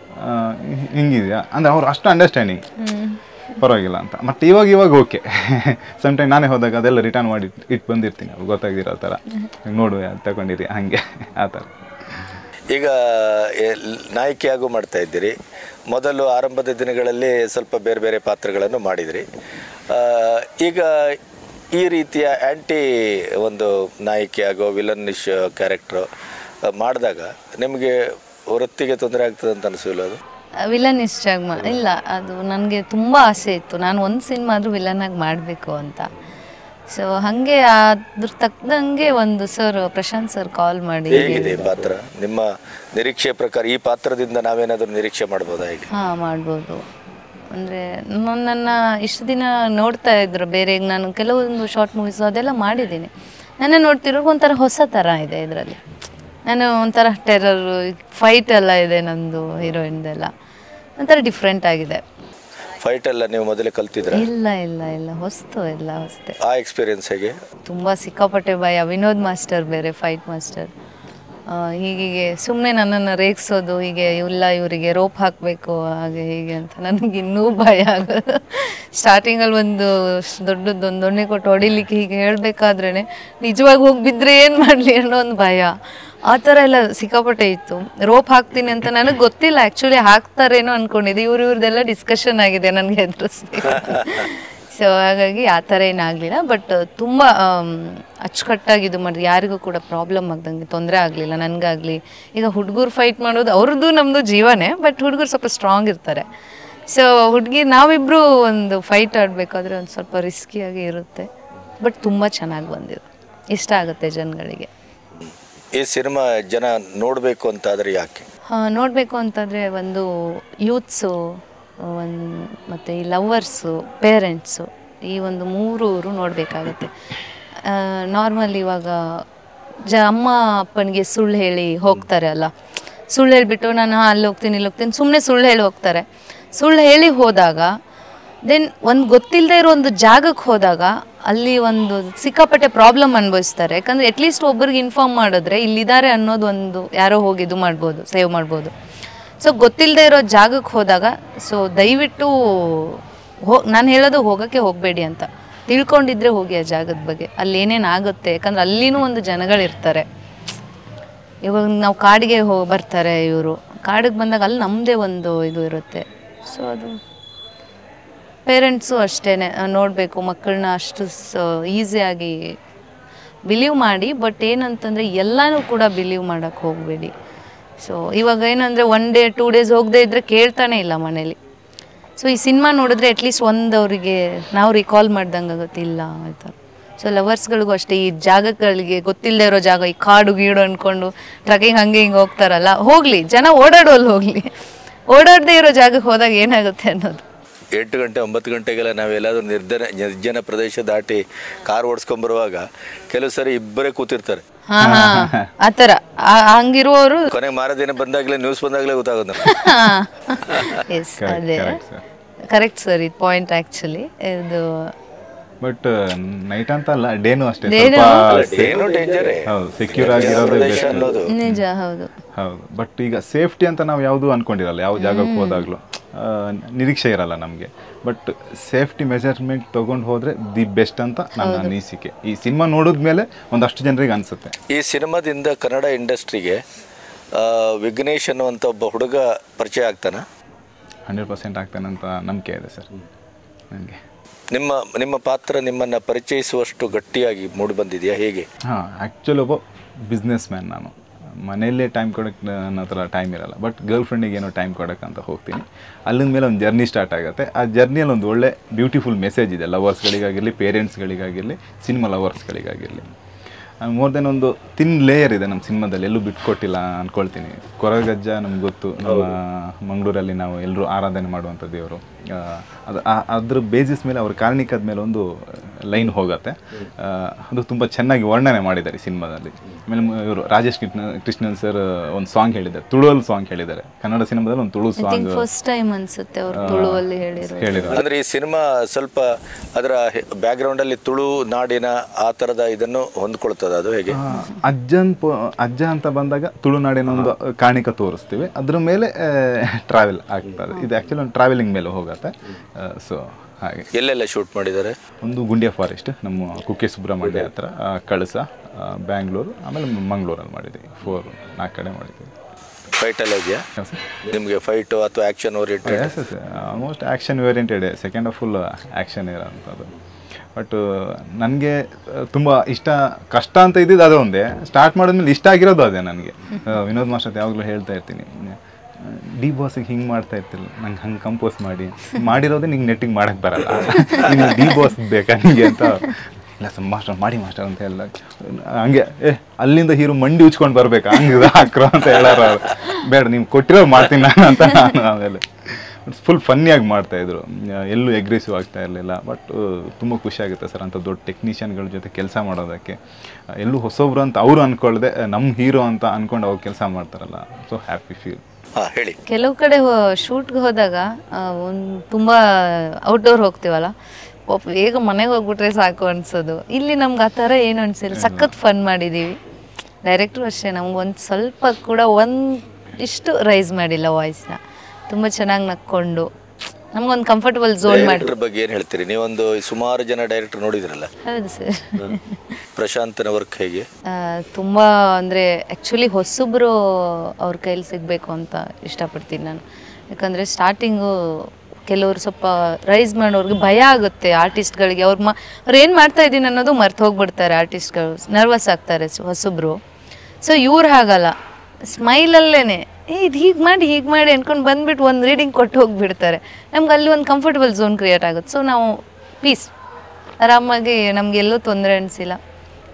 ಹಿಂಗಿದೆಯಾ ಅಂದರೆ ಅವ್ರು ಅಷ್ಟು ಅಂಡರ್ಸ್ಟ್ಯಾಂಡಿಂಗ್ ಪರವಾಗಿಲ್ಲ ಅಂತ ಮತ್ತು ಇವಾಗ ಇವಾಗ ಓಕೆ ಸಮ್ ಟೈಮ್ ನಾನೇ ಹೋದಾಗ ಅದೆಲ್ಲ ರಿಟರ್ನ್ ಮಾಡಿ ಇಟ್ಟು ಬಂದಿರ್ತೀನಿ ಅವ್ರು ಗೊತ್ತಾಗ್ದಿರೋ ಥರ ನೋಡು ಯಾವ್ದು ತಗೊಂಡಿರಿ ಹಾಗೆ ಆ ಥರ ಈಗ ಎ- ನಾಯಕಿಯಾಗೂ ಮಾಡ್ತಾ ಇದ್ದೀರಿ ಮೊದಲು ಆರಂಭದ ದಿನಗಳಲ್ಲಿ ಸ್ವಲ್ಪ ಬೇರೆ ಬೇರೆ ಪಾತ್ರಗಳನ್ನು ಮಾಡಿದಿರಿ ಆ, ಈಗ ಈ ರೀತಿಯ ಆ್ಯಂಟಿ ಒಂದು ನಾಯಕಿಯಾಗೋ ವಿಲನ್ನಿಶ್ ಕ್ಯಾರೆಕ್ಟ್ರು ಮಾಡಿದಾಗ ನಿಮಗೆ ವೃತ್ತಿಗೆ ತೊಂದರೆ ಆಗ್ತದೆ ಅಂತ ಅನಿಸಿಲ್ಲ ಅದು ವಿಲನ್ ಇಷ್ಟ ಆಗಿ ಮಾ ಇಲ್ಲ ಅದು ನನಗೆ ತುಂಬ ಆಸೆ ಇತ್ತು ನಾನು ಒಂದು ಸಿನಿಮಾ ಆದರೂ ವಿಲನ್ ಆಗಿ ಮಾಡಬೇಕು ಅಂತ ಸೊ ಹಾಗೆ ಅದ್ರ ತಕ್ಕಂಗೆ ಒಂದು ಸರ್ ಪ್ರಶಾಂತ್ ಸರ್ ಕಾಲ್ ಮಾಡಿ ಹೇಗಿದೆ ಈ ಪಾತ್ರ ನಿಮ್ಮ ನಿರೀಕ್ಷೆ ಪ್ರಕಾರ ಈ ಪಾತ್ರದಿಂದ ನಾವೇನಾದರೂ ನಿರೀಕ್ಷೆ ಮಾಡ್ಬೋದಾ ಹೇಗೆ ಹಾಂ ಮಾಡ್ಬೋದು ಅಂದರೆ ನನ್ನನ್ನು ಇಷ್ಟು ದಿನ ನೋಡ್ತಾ ಇದ್ರು ಬೇರೆ ಈಗ ನಾನು ಕೆಲವೊಂದು ಶಾರ್ಟ್ ಮೂವೀಸು ಅದೆಲ್ಲ ಮಾಡಿದ್ದೀನಿ ನನ್ನ ನೋಡ್ತಿರೋ ಒಂಥರ ಹೊಸ ಥರ ಇದೆ ಇದರಲ್ಲಿ ನಾನು ಒಂಥರ ಟೆರರ್ ಫೈಟ್ ಎಲ್ಲ ಇದೆ ನಂದು ಹೀರೋಯಿನ್ದೆಲ್ಲ ಒಂಥರ ಡಿಫ್ರೆಂಟ್ ಆಗಿದೆ ಫೈಟ್ ಎಲ್ಲ ನೀವು ಮೊದಲೇ ಕಲ್ತಿದ್ರೆ ಇಲ್ಲ ಇಲ್ಲ ಇಲ್ಲ ಹೊಸ್ತು ಎಲ್ಲ ಹೊಸ್ತೆ ಆ ಎಕ್ಸ್ಪೀರಿಯನ್ಸ್ ಹೇಗೆ ತುಂಬ ಸಿಕ್ಕಾಪಟ್ಟೆ ಭಯ ವಿನೋದ್ ಮಾಸ್ಟರ್ ಬೇರೆ ಫೈಟ್ ಮಾಸ್ಟರ್ ಹೀಗೆ ಸುಮ್ಮನೆ ನನ್ನನ್ನು ರೇಗಿಸೋದು ಹೀಗೆ ಇಲ್ಲ ಇವರಿಗೆ ರೋಪ್ ಹಾಕಬೇಕು ಹಾಗೆ ಹೀಗೆ ಅಂತ ನನಗೆ ಇನ್ನೂ ಭಯ ಆಗೋದು ಸ್ಟಾರ್ಟಿಂಗಲ್ಲಿ ಒಂದು ಸ್- ದೊಡ್ಡದೊಂದು ದೊಣ್ಣೆ ಕೊಟ್ಟು ಹೊಡಿಲಿಕ್ಕೆ ಹೀಗೆ ಹೇಳಬೇಕಾದ್ರೇ ನಿಜವಾಗಿ ಹೋಗಿ ಬಿದ್ದರೆ ಏನು ಮಾಡಲಿ ಅನ್ನೋ ಒಂದು ಭಯ ಆ ಥರ ಎಲ್ಲ ಸಿಕ್ಕಾಪಟ್ಟೆ ಇತ್ತು ರೋಪ್ ಹಾಕ್ತೀನಿ ಅಂತ ನನಗೆ ಗೊತ್ತಿಲ್ಲ ಆ್ಯಕ್ಚುಲಿ ಹಾಕ್ತಾರೇನೋ ಅಂದ್ಕೊಂಡಿದ್ದೆ ಇವ್ರು ಇವ್ರದ್ದೆಲ್ಲ ಡಿಸ್ಕಷನ್ ಆಗಿದೆ ನನಗೆ ಹೆದರಿಸ್ಬೇಕು ಸೊ ಹಾಗಾಗಿ ಆ ಥರ ಏನಾಗಲಿಲ್ಲ ಬಟ್ ತುಂಬ ಅಚ್ಚುಕಟ್ಟಾಗಿ ಇದು ಮಾಡಿ ಯಾರಿಗೂ ಕೂಡ ಪ್ರಾಬ್ಲಮ್ ಆಗ್ದಂಗೆ ತೊಂದರೆ ಆಗಲಿಲ್ಲ ನನಗಾಗಲಿ ಈಗ ಹುಡುಗರು ಫೈಟ್ ಮಾಡೋದು ಅವ್ರದ್ದು ನಮ್ಮದು ಜೀವನೇ ಬಟ್ ಹುಡುಗರು ಸ್ವಲ್ಪ ಸ್ಟ್ರಾಂಗ್ ಇರ್ತಾರೆ ಸೊ ಹುಡುಗಿ ನಾವಿಬ್ಬರು ಒಂದು ಫೈಟ್ ಆಡಬೇಕಾದ್ರೆ ಒಂದು ಸ್ವಲ್ಪ ರಿಸ್ಕಿಯಾಗಿ ಇರುತ್ತೆ ಬಟ್ ತುಂಬ ಚೆನ್ನಾಗಿ ಬಂದಿದೆ ಇಷ್ಟ ಆಗುತ್ತೆ ಜನಗಳಿಗೆ ಈ ಸಿನಿಮಾ ಜನ ನೋಡಬೇಕು ಅಂತಾದರೆ ಯಾಕೆ ನೋಡಬೇಕು ಅಂತಂದರೆ ಒಂದು ಯೂತ್ಸು ಒಂದು ಮತ್ತು ಈ ಲವ್ವರ್ಸು ಪೇರೆಂಟ್ಸು ಈ ಒಂದು ಮೂರು ನೋಡಬೇಕಾಗತ್ತೆ ನಾರ್ಮಲ್ ಇವಾಗ ಜ ಅಮ್ಮ ಅಪ್ಪನಿಗೆ ಸುಳ್ಳು ಹೇಳಿ ಹೋಗ್ತಾರೆ ಅಲ್ಲ ಸುಳ್ಳು ಹೇಳಿಬಿಟ್ಟು ನಾನು ಅಲ್ಲಿ ಹೋಗ್ತೀನಿ ಇಲ್ಲಿ ಹೋಗ್ತೀನಿ ಸುಮ್ಮನೆ ಸುಳ್ಳು ಹೇಳಿ ಹೋಗ್ತಾರೆ ಸುಳ್ಳು ಹೇಳಿ ಹೋದಾಗ ದೆನ್ ಒಂದು ಗೊತ್ತಿಲ್ಲದೆ ಇರೋ ಒಂದು ಜಾಗಕ್ಕೆ ಹೋದಾಗ ಅಲ್ಲಿ ಒಂದು ಸಿಕ್ಕಾಪಟ್ಟೆ ಪ್ರಾಬ್ಲಮ್ ಅನುಭವಿಸ್ತಾರೆ ಯಾಕಂದರೆ ಅಟ್ಲೀಸ್ಟ್ ಒಬ್ರಿಗೆ ಇನ್ಫಾರ್ಮ್ ಮಾಡಿದ್ರೆ ಇಲ್ಲಿದ್ದಾರೆ ಅನ್ನೋದು ಒಂದು ಯಾರೋ ಹೋಗಿ ಇದು ಮಾಡ್ಬೋದು ಸೇವ್ ಮಾಡ್ಬೋದು ಸೊ ಗೊತ್ತಿಲ್ಲದೆ ಇರೋ ಜಾಗಕ್ಕೆ ಹೋದಾಗ ಸೊ ದಯವಿಟ್ಟು ಹೋ ನಾನು ಹೇಳೋದು ಹೋಗೋಕ್ಕೆ ಹೋಗಬೇಡಿ ಅಂತ ತಿಳ್ಕೊಂಡಿದ್ರೆ ಹೋಗಿ ಆ ಜಾಗದ ಬಗ್ಗೆ ಅಲ್ಲಿ ಏನೇನು ಆಗುತ್ತೆ ಯಾಕಂದ್ರೆ ಅಲ್ಲಿನೂ ಒಂದು ಜನಗಳಿರ್ತಾರೆ ಇವಾಗ ನಾವು ಕಾಡಿಗೆ ಹೋ ಬರ್ತಾರೆ ಇವರು ಕಾಡಿಗೆ ಬಂದಾಗ ಅಲ್ಲಿ ನಮ್ಮದೇ ಒಂದು ಇದು ಇರುತ್ತೆ ಸೊ ಅದು ಪೇರೆಂಟ್ಸು ಅಷ್ಟೇ ನೋಡಬೇಕು ಮಕ್ಕಳನ್ನ ಅಷ್ಟು ಈಸಿಯಾಗಿ ಬಿಲೀವ್ ಮಾಡಿ ಬಟ್ ಏನಂತಂದರೆ ಎಲ್ಲನೂ ಕೂಡ ಬಿಲೀವ್ ಮಾಡೋಕ್ಕೆ ಹೋಗಬೇಡಿ ಸೊ ಇವಾಗ ಏನಂದರೆ ಒನ್ ಡೇ ಟೂ ಡೇಸ್ ಹೋಗದೇ ಇದ್ದರೆ ಕೇಳ್ತಾನೆ ಇಲ್ಲ ಮನೇಲಿ ಸೊ ಈ ಸಿನಿಮಾ ನೋಡಿದ್ರೆ ಅಟ್ಲೀಸ್ಟ್ ಒಂದು ಅವರಿಗೆ ನಾವು ರಿಕಾಲ್ ಮಾಡ್ದಂಗೆ ಆಗುತ್ತೆ ಇಲ್ಲ ಆಯ್ತು ಸೊ ಲವರ್ಸ್ಗಳಿಗೂ ಅಷ್ಟೇ ಈ ಜಾಗಗಳಿಗೆ ಗೊತ್ತಿಲ್ಲದೆ ಇರೋ ಜಾಗ ಈ ಕಾಡು ಗೀಡು ಅಂದ್ಕೊಂಡು ಟ್ರಕ್ಕಿಂಗ್ ಹಂಗೆ ಹಿಂಗೆ ಹೋಗ್ತಾರಲ್ಲ ಹೋಗಲಿ ಜನ ಓಡಾಡೋಲ್ಲಿ ಹೋಗಲಿ ಓಡಾಡದೇ ಇರೋ ಜಾಗಕ್ಕೆ ಹೋದಾಗ ಏನಾಗುತ್ತೆ ಅನ್ನೋದು ಎಂಟು ಗಂಟೆ ಒಂಬತ್ತು ಗಂಟೆಗೆಲ್ಲ ನಾವೆಲ್ಲಾದ್ರೂ ನಿರ್ಜನ ನಿರ್ಜನ ಪ್ರದೇಶ ದಾಟಿ ಕಾರ್ ಓಡಿಸ್ಕೊಂಬರುವಾಗ ಕೆಲವು ಸರಿ ಇಬ್ಬರೇ ಕೂತಿರ್ತಾರೆ ಹಾ ಹಾ ಆ ಥರ ಆ- ಹಂಗಿರುವವರು ಕೊನೆಗೆ ಮಾರದಿನ ಬಂದಾಗಲೇ ನ್ಯೂಸ್ ಬಂದಾಗಲೇ ಗೊತ್ತಾಗೋದು ನಮ್ಗೆ ಎಸ್ ಅದೇ correct, sir. ಕರೆಕ್ಟ್ ಸರ್ ಇದು ಪಾಯಿಂಟ್ ಆ್ಯಕ್ಚುಲಿ ಇದು ಬಟ್ ನೈಟ್ ಅಂತ ಅಲ್ಲ ಡೇನು ಅಷ್ಟೇ Day-ನೂ? ಸ್ವಲ್ಪ ಏನು ಡೇಂಜರೇ ಹೌದು ಸೆಕ್ಯೂರ್ ಆಗಿರೋದೇ ಪ್ರದೇಶ ಬೆಸ್ಟ್ ಅನ್ನೋದು ನಿಜ ಹೌದು ಹೌದು ಬಟ್ ಈಗ ಸೇಫ್ಟಿ ಅಂತ ನಾವು ಯಾವುದು ಅನ್ಕೊಂಡಿರಲ್ಲ ಯಾವ ಜಾಗಕ್ಕೆ ಹೋದಾಗಲೂ ನಿರೀಕ್ಷೆ ಇರಲ್ಲ ನಮಗೆ ಬಟ್ ಸೇಫ್ಟಿ ಮೆಜರ್ಮೆಂಟ್ ತೊಗೊಂಡು ಹೋದರೆ ದಿ ಬೆಸ್ಟ್ ಅಂತ ನನ್ನ ಅನಿಸಿಕೆ ಈ ಸಿನಿಮಾ ನೋಡಿದ್ಮೇಲೆ ಒಂದಷ್ಟು ಜನರಿಗೆ ಅನಿಸುತ್ತೆ ಈ ಸಿನಿಮಾದಿಂದ ಕನ್ನಡ ಇಂಡಸ್ಟ್ರಿಗೆ ವಿಘ್ನೇಶ್ ಅನ್ನುವಂಥ ಒಬ್ಬ ಹುಡುಗ ಪರಿಚಯ ಆಗ್ತಾನ ಹಂಡ್ರೆಡ್ ಪರ್ಸೆಂಟ್ ಆಗ್ತಾನಂತ ನಂಬಿಕೆ ಇದೆ ಸರ್ ನನಗೆ ನಿಮ್ಮ ನಿಮ್ಮ ಪಾತ್ರ ನಿಮ್ಮನ್ನು ಪರಿಚಯಿಸುವಷ್ಟು ಗಟ್ಟಿಯಾಗಿ ಮೂಡಿ ಬಂದಿದೆಯಾ ಹೇಗೆ ಹಾಂ ಆ್ಯಕ್ಚುಲಿ ಒಬ್ಬ ಬಿಸ್ನೆಸ್ ಮ್ಯಾನ್ ನಾನು ಮನೆಯಲ್ಲೇ ಟೈಮ್ ಕೊಡೋಕ್ಕೆ ನನ್ನ ಹತ್ರ ಟೈಮ್ ಇರಲ್ಲ ಬಟ್ ಗರ್ಲ್ ಫ್ರೆಂಡಿಗೆ ಏನೋ ಟೈಮ್ ಕೊಡೋಕ್ಕಂತ ಹೋಗ್ತೀನಿ ಅಲ್ಲಿಂದ ಮೇಲೆ ಒಂದು ಜರ್ನಿ ಸ್ಟಾರ್ಟ್ ಆಗುತ್ತೆ ಆ ಜರ್ನಿಯಲ್ಲಿ ಒಂದು ಒಳ್ಳೆ ಬ್ಯೂಟಿಫುಲ್ ಮೆಸೇಜ್ ಇದೆ ಲವರ್ಸ್ಗಳಿಗಾಗಿರಲಿ ಪೇರೆಂಟ್ಸ್ಗಳಿಗಾಗಿರಲಿ ಸಿನಿಮಾ ಲವರ್ಸ್ಗಳಿಗಾಗಿರಲಿ ಮೋರ್ ದೆನ್ ಒಂದು ತಿನ್ ಲೇಯರ್ ಇದೆ ನಮ್ಮ ಸಿನಿಮಾದಲ್ಲಿ ಎಲ್ಲೂ ಬಿಟ್ಕೊಟ್ಟಿಲ್ಲ ಅಂದ್ಕೊಳ್ತೀನಿ ಕೊರಗಜ್ಜ ನಮ್ಗೆ ಗೊತ್ತು ನಮ್ಮ ಮಂಗಳೂರಲ್ಲಿ ನಾವು ಎಲ್ಲರೂ ಆರಾಧನೆ ಮಾಡುವಂಥ ದೇವರು ಆ, ಅದು ಆ- ಅದ್ರ ಬೇಸಿಸ್ ಮೇಲೆ ಅವ್ರ ಕಾರಣಿಕದ ಮೇಲೆ ಒಂದು ಲೈನ್ ಹೋಗುತ್ತೆ ಆ, ಅದು ತುಂಬ ಚೆನ್ನಾಗಿ ವರ್ಣನೆ ಮಾಡಿದ್ದಾರೆ ಈ ಸಿನಿಮಾದಲ್ಲಿ ಆಮೇಲೆ ಇವರು ರಾಜೇಶ್ ಕೃಷ್ಣ ಕೃಷ್ಣನ್ ಸರ್ ಒಂದು ಸಾಂಗ್ ಹೇಳಿದ್ದಾರೆ ತುಳುವಲ್ಲಿ ಸಾಂಗ್ ಹೇಳಿದ್ದಾರೆ ಕನ್ನಡ ಸಿನಿಮಾದಲ್ಲಿ ಒಂದು Tulu I think song first time ಅನ್ಸುತ್ತೆ ಅವ್ರು ತುಳುವಲ್ಲಿ ಹೇಳಿರೋ ಹೇಳಿದ್ದಾರೆ ಅಂದ್ರೆ ಈ ಸಿನಿಮಾ ಸ್ವಲ್ಪ ಅದರ ಬ್ಯಾಕ್ಗ್ರೌಂಡ್ ಅಲ್ಲಿ ತುಳು ನಾಡಿನ ಆ ತರದ ಇದನ್ನು ಹೊಂದ್ಕೊಳ್ತದ ಅದು ಹೇಗೆ ಆ, ಅಜ್ಜನ್ ಪ- ಅಜ್ಜ ಅಂತ ಬಂದಾಗ ತುಳುನಾಡಿನ ಒಂದು ಕಾಣಿಕ ತೋರಿಸ್ತೀವಿ ಅದ್ರ ಮೇಲೆ ಟ್ರಾವೆಲ್ ಆಗ್ತದೆ ಇದು ಆ್ಯಕ್ಚುಲಿ ಒಂದು ಟ್ರಾವೆಲಿಂಗ್ ಮೇಲೆ ಹೋಗುತ್ತೆ ಸೊ ಹಾಗೆ ಎಲ್ಲೆಲ್ಲ ಶೂಟ್ ಮಾಡಿದ್ದಾರೆ ಒಂದು ಗುಂಡಿಯ ಫಾರೆಸ್ಟ್ ನಮ್ಮ ಕುಕ್ಕೆ ಸುಬ್ರಹ್ಮಣ್ಯ ಹತ್ರ ಆ, ಕಳಸ ಆ, ಬ್ಯಾಂಗ್ಳೂರು ಆಮೇಲೆ ಮಂಗಳೂರಲ್ಲಿ ಮಾಡಿದ್ದೀವಿ ಫೋರ್ ನಾಲ್ಕು ಕಡೆ ಮಾಡಿದ್ದೀವಿ ಫೈಟ್ ಎಲ್ಲ ಇದೆಯಾ ನಿಮಗೆ ಫೈಟು ಅಥವಾ action oriented yes yes almost action oriented second half full action ಇರೋಂಥದ್ದು ಬಟ್ ನನಗೆ ತುಂಬ ಇಷ್ಟ ಕಷ್ಟ ಅಂತ ಇದ್ದಿದ್ದು ಅದು ಒಂದೇ ಸ್ಟಾರ್ಟ್ ಮಾಡಿದ್ಮೇಲೆ ಇಷ್ಟ ಆಗಿರೋದು ಅದೇ ನನಗೆ ವಿನೋದ್ ಮಾಸ್ಟರ್ ಯಾವಾಗಲೂ ಹೇಳ್ತಾ ಇರ್ತೀನಿ ಡಿ ಬಾಸಿಗೆ ಹಿಂಗೆ ಮಾಡ್ತಾ ಇರ್ತಿಲ್ಲ ನಂಗೆ ಹಂಗೆ ಕಂಪೋಸ್ ಮಾಡಿ ಮಾಡಿರೋದೇ ನಿಂಗೆ ನೆಟ್ಟಿಗೆ ಮಾಡೋಕ್ಕೆ ಬರಲ್ಲ ನಿಂಗೆ ಡಿ ಬಾಸ್ ಬೇಕಾ ನಿಮಗೆ ಅಂತ ಇಲ್ಲ ಸರ್ ಮಾಸ್ಟರ್ ಮಾಡಿ ಮಾಸ್ಟರ್ ಅಂತ ಎಲ್ಲ ಹಂಗೆ ಏ ಅಲ್ಲಿಂದ ಹೀರೋ ಮಂಡಿ ಉಚ್ಕೊಂಡು ಬರ್ಬೇಕಾ ಹಂಗೆ ಹಾಕ್ರೋ ಅಂತ ಹೇಳಾರ ಅವ್ರು. ಬೇಡ ನೀವು ಕೊಟ್ಟಿರೋ ಮಾಡ್ತೀನಿ ನಾನು ಅಂತ ನಾನು ಆಮೇಲೆ ಫುಲ್ ಫನ್ನಿಯಾಗಿ ಮಾಡ್ತಾ ಇದ್ರು ಎಲ್ಲೂ ಎಗ್ರೆಸಿವ್ ಆಗ್ತಾ ಇರಲಿಲ್ಲ ಬಟ್ ತುಂಬ ಖುಷಿ ಆಗುತ್ತೆ ಸರ್ ಅಂತ ದೊಡ್ಡ ಟೆಕ್ನಿಷಿಯನ್ಗಳ ಜೊತೆ ಕೆಲಸ ಮಾಡೋದಕ್ಕೆ ಆ, ಎಲ್ಲೂ ಹೊಸೊಬ್ರು ಅಂತ ಅವರು ಅಂದ್ಕೊಳ್ದೆ ನಮ್ಮ ಹೀರೋ ಅಂತ ಅಂದ್ಕೊಂಡು ಅವ್ರು ಕೆಲಸ ಮಾಡ್ತಾರಲ್ಲ ಸೊ ಹ್ಯಾಪಿ ಫೀಲ್ ಹಾಂ ಹೇಳಿ ಕೆಲವು ಕಡೆ ಶೂಟ್ಗೆ ಹೋದಾಗ ಒಂದು ತುಂಬ ಔಟ್ಡೋರ್ ಹೋಗ್ತೀವಲ್ಲ ಪಾಪ ಬೇಗ ಮನೆಗೆ ಹೋಗ್ಬಿಟ್ರೆ ಸಾಕು ಅನ್ಸೋದು ಇಲ್ಲಿ ನಮ್ಗೆ ಆ ಥರ ಏನು ಅನ್ಸಿಲ್ಲ ಸಖತ್ ಫನ್ ಮಾಡಿದ್ದೀವಿ ಡೈರೆಕ್ಟ್ರು ಅಷ್ಟೇ ನಮ್ಗೆ ಒಂದು ಸ್ವಲ್ಪ ಕೂಡ ಒಂದು ಇಷ್ಟು ರೈಸ್ ಮಾಡಿಲ್ಲ ವಾಯ್ಸ್ನ ತುಂಬ ಚೆನ್ನಾಗಿ ನಕ್ಕೊಂಡು ನಮ್ಗೊಂದು ಕಂಫರ್ಟಬಲ್ ಝೋನ್ ಮಾಡಿ ಡೈರೆಕ್ಟರ್ ಬಗ್ಗೆ ಏನು ಹೇಳ್ತೀರಿ ನೀವೊಂದು ಸುಮಾರು ಜನ ಡೈರೆಕ್ಟರ್ ನೋಡಿದ್ರಲ್ಲ ಹೌದು ಸರ್ ಪ್ರಶಾಂತನ ವರ್ಕ್ ಹೇಗೆ ತುಂಬ ಅಂದರೆ ಆ್ಯಕ್ಚುಲಿ ಹೊಸಬ್ರು ಅವ್ರ ಕೈಲಿ ಸಿಗಬೇಕು ಅಂತ ಇಷ್ಟಪಡ್ತೀನಿ ನಾನು ಯಾಕಂದರೆ ಸ್ಟಾರ್ಟಿಂಗು ಕೆಲವರು ಸ್ವಲ್ಪ ರೈಸ್ ಮಾಡೋರಿಗೆ ಭಯ ಆಗುತ್ತೆ ಆರ್ಟಿಸ್ಟ್ಗಳಿಗೆ ಅವ್ರು ಮಾ ಅವ್ರು ಏನು ಮಾಡ್ತಾ ಇದ್ದೀನಿ ಅನ್ನೋದು ಮರ್ತು ಹೋಗ್ಬಿಡ್ತಾರೆ ಆರ್ಟಿಸ್ಟ್ಗಳು ನರ್ವಸ್ ಆಗ್ತಾರೆ ಸ- ಹೊಸಬ್ರು ಸೊ ಇವ್ರು ಹಾಗಲ್ಲ ಸ್ಮೈಲಲ್ಲೇ ಏ ಇದು ಹೀಗೆ ಮಾಡಿ ಹೀಗೆ ಮಾಡಿ ಅನ್ಕೊಂಡು ಬಂದ್ಬಿಟ್ಟು ಒಂದು ರೀಡಿಂಗ್ ಕೊಟ್ಟು ಹೋಗ್ಬಿಡ್ತಾರೆ ನಮ್ಗೆ ಅಲ್ಲಿ ಒಂದು ಕಂಫರ್ಟಬಲ್ ಝೋನ್ ಕ್ರಿಯೇಟ್ ಆಗುತ್ತೆ ಸೊ ನಾವು ಪೀಸ್ ಆರಾಮಾಗಿ ನಮ್ಗೆ ಎಲ್ಲೂ ತೊಂದರೆ ಅನಿಸಿಲ್ಲ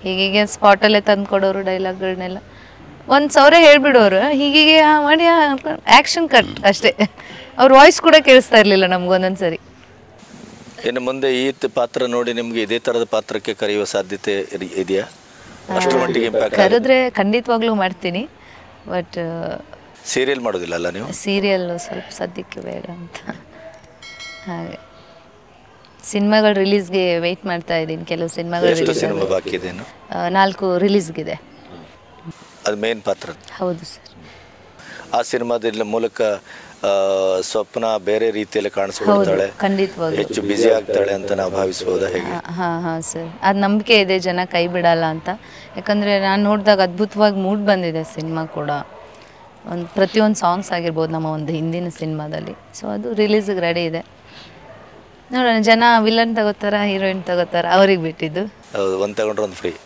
ಹೀಗೀಗೆ ಸ್ಪಾಟಲ್ಲೇ ತಂದು ಕೊಡೋರು ಡೈಲಾಗ್ಗಳನ್ನೆಲ್ಲ ಒಂದು ಸಾವಿರ ಹೇಳ್ಬಿಡೋರು ಹೀಗೀಗೆ ಹಾ ಮಾಡಿ ಆ್ಯಕ್ಷನ್ ಕಟ್ ಅಷ್ಟೇ ಅವ್ರ ವಾಯ್ಸ್ ಕೂಡ ಕೇಳಿಸ್ತಾ ಇರಲಿಲ್ಲ ನಮ್ಗೊಂದೊಂದ್ಸರಿ ಇನ್ನು ಮುಂದೆ ಈ ತ- ಪಾತ್ರ ನೋಡಿ ನಿಮ್ಗೆ ಇದೇ ತರದ ಪಾತ್ರಕ್ಕೆ ಕರೆಯುವ ಸಾಧ್ಯತೆ ಇರ್- ಇದೆಯಾ ಅಷ್ಟರ ಮಟ್ಟಿಗೆ ಇಂಪ್ಯಾಕ್ಟ್ ಕರೆದ್ರೆ ಖಂಡಿತವಾಗ್ಲೂ ಮಾಡ್ತೀನಿ ಬಟ್ ಸೀರಿಯಲ್ ಮಾಡೋದಿಲ್ಲ ಅಲ್ಲ ನೀವು ಸೀರಿಯಲ್ ಸ್ವಲ್ಪ ಸದ್ಯಕ್ಕೆ ಬೇಡ ಅಂತ ಹಾಗೆ ಸಿನಿಮಾಗಳು ರಿಲೀಸ್ಗೆ ವೆಯ್ಟ್ ಮಾಡ್ತಾ ಇದ್ದೀನಿ ಕೆಲವು ಸಿನಿಮಾಗಳು ಎಷ್ಟು ರಿಲೀಸ್ ಸಿನಿಮಾ ಬಾಕಿ ಇದೆ ಇನ್ನು ನಾಲ್ಕು ರಿಲೀಸ್ಗಿದೆ ಅದು ಮೇನ್ ಪಾತ್ರ ಹೌದು ಸರ್ ಆ ಸಿನಿಮಾದ ಮೂಲಕ ಆ, ಸ್ವಪ್ನ ಬೇರೆ ರೀತಿಯಲ್ಲಿ ಹೌದು ಕಾಣಿಸ್ಕೊಳ್ತಾಳೆ ಖಂಡಿತವಾಗ್ಲೂ ಹೆಚ್ಚು ಬ್ಯುಸಿ ಆಗ್ತಾಳೆ ಅಂತ ನಾವು ಭಾವಿಸಬಹುದಾ ಹೇಗೆ ಹಾಂ ಹಾಂ ಸರ್ ಅದು ನಂಬಿಕೆ ಇದೆ ಜನ ಕೈ ಬಿಡಲ್ಲ ಅಂತ ಯಾಕಂದರೆ ನಾನು ನೋಡಿದಾಗ ಅದ್ಭುತವಾಗಿ ಮೂಡ್ ಬಂದಿದೆ ಸಿನಿಮಾ ಕೂಡ ಒಂದು ಪ್ರತಿಯೊಂದು ಸಾಂಗ್ಸ್ ಆಗಿರ್ಬೋದು ನಮ್ಮ ಒಂದು ಹಿಂದಿನ ಸಿನಿಮಾದಲ್ಲಿ ಸೊ ಅದು ರಿಲೀಸಿಗೆ ರೆಡಿ ಇದೆ ನೋಡೋಣ ಜನ ವಿಲನ್ ತಗೋತಾರ ಹೀರೋಯಿನ್ ತಗೋತಾರ ಅವ್ರಿಗೆ ಬಿಟ್ಟಿದ್ದು ಹೌದು ಒಂದು ತಗೊಂಡ್ರೆ ಒಂದು ಫ್ರೀ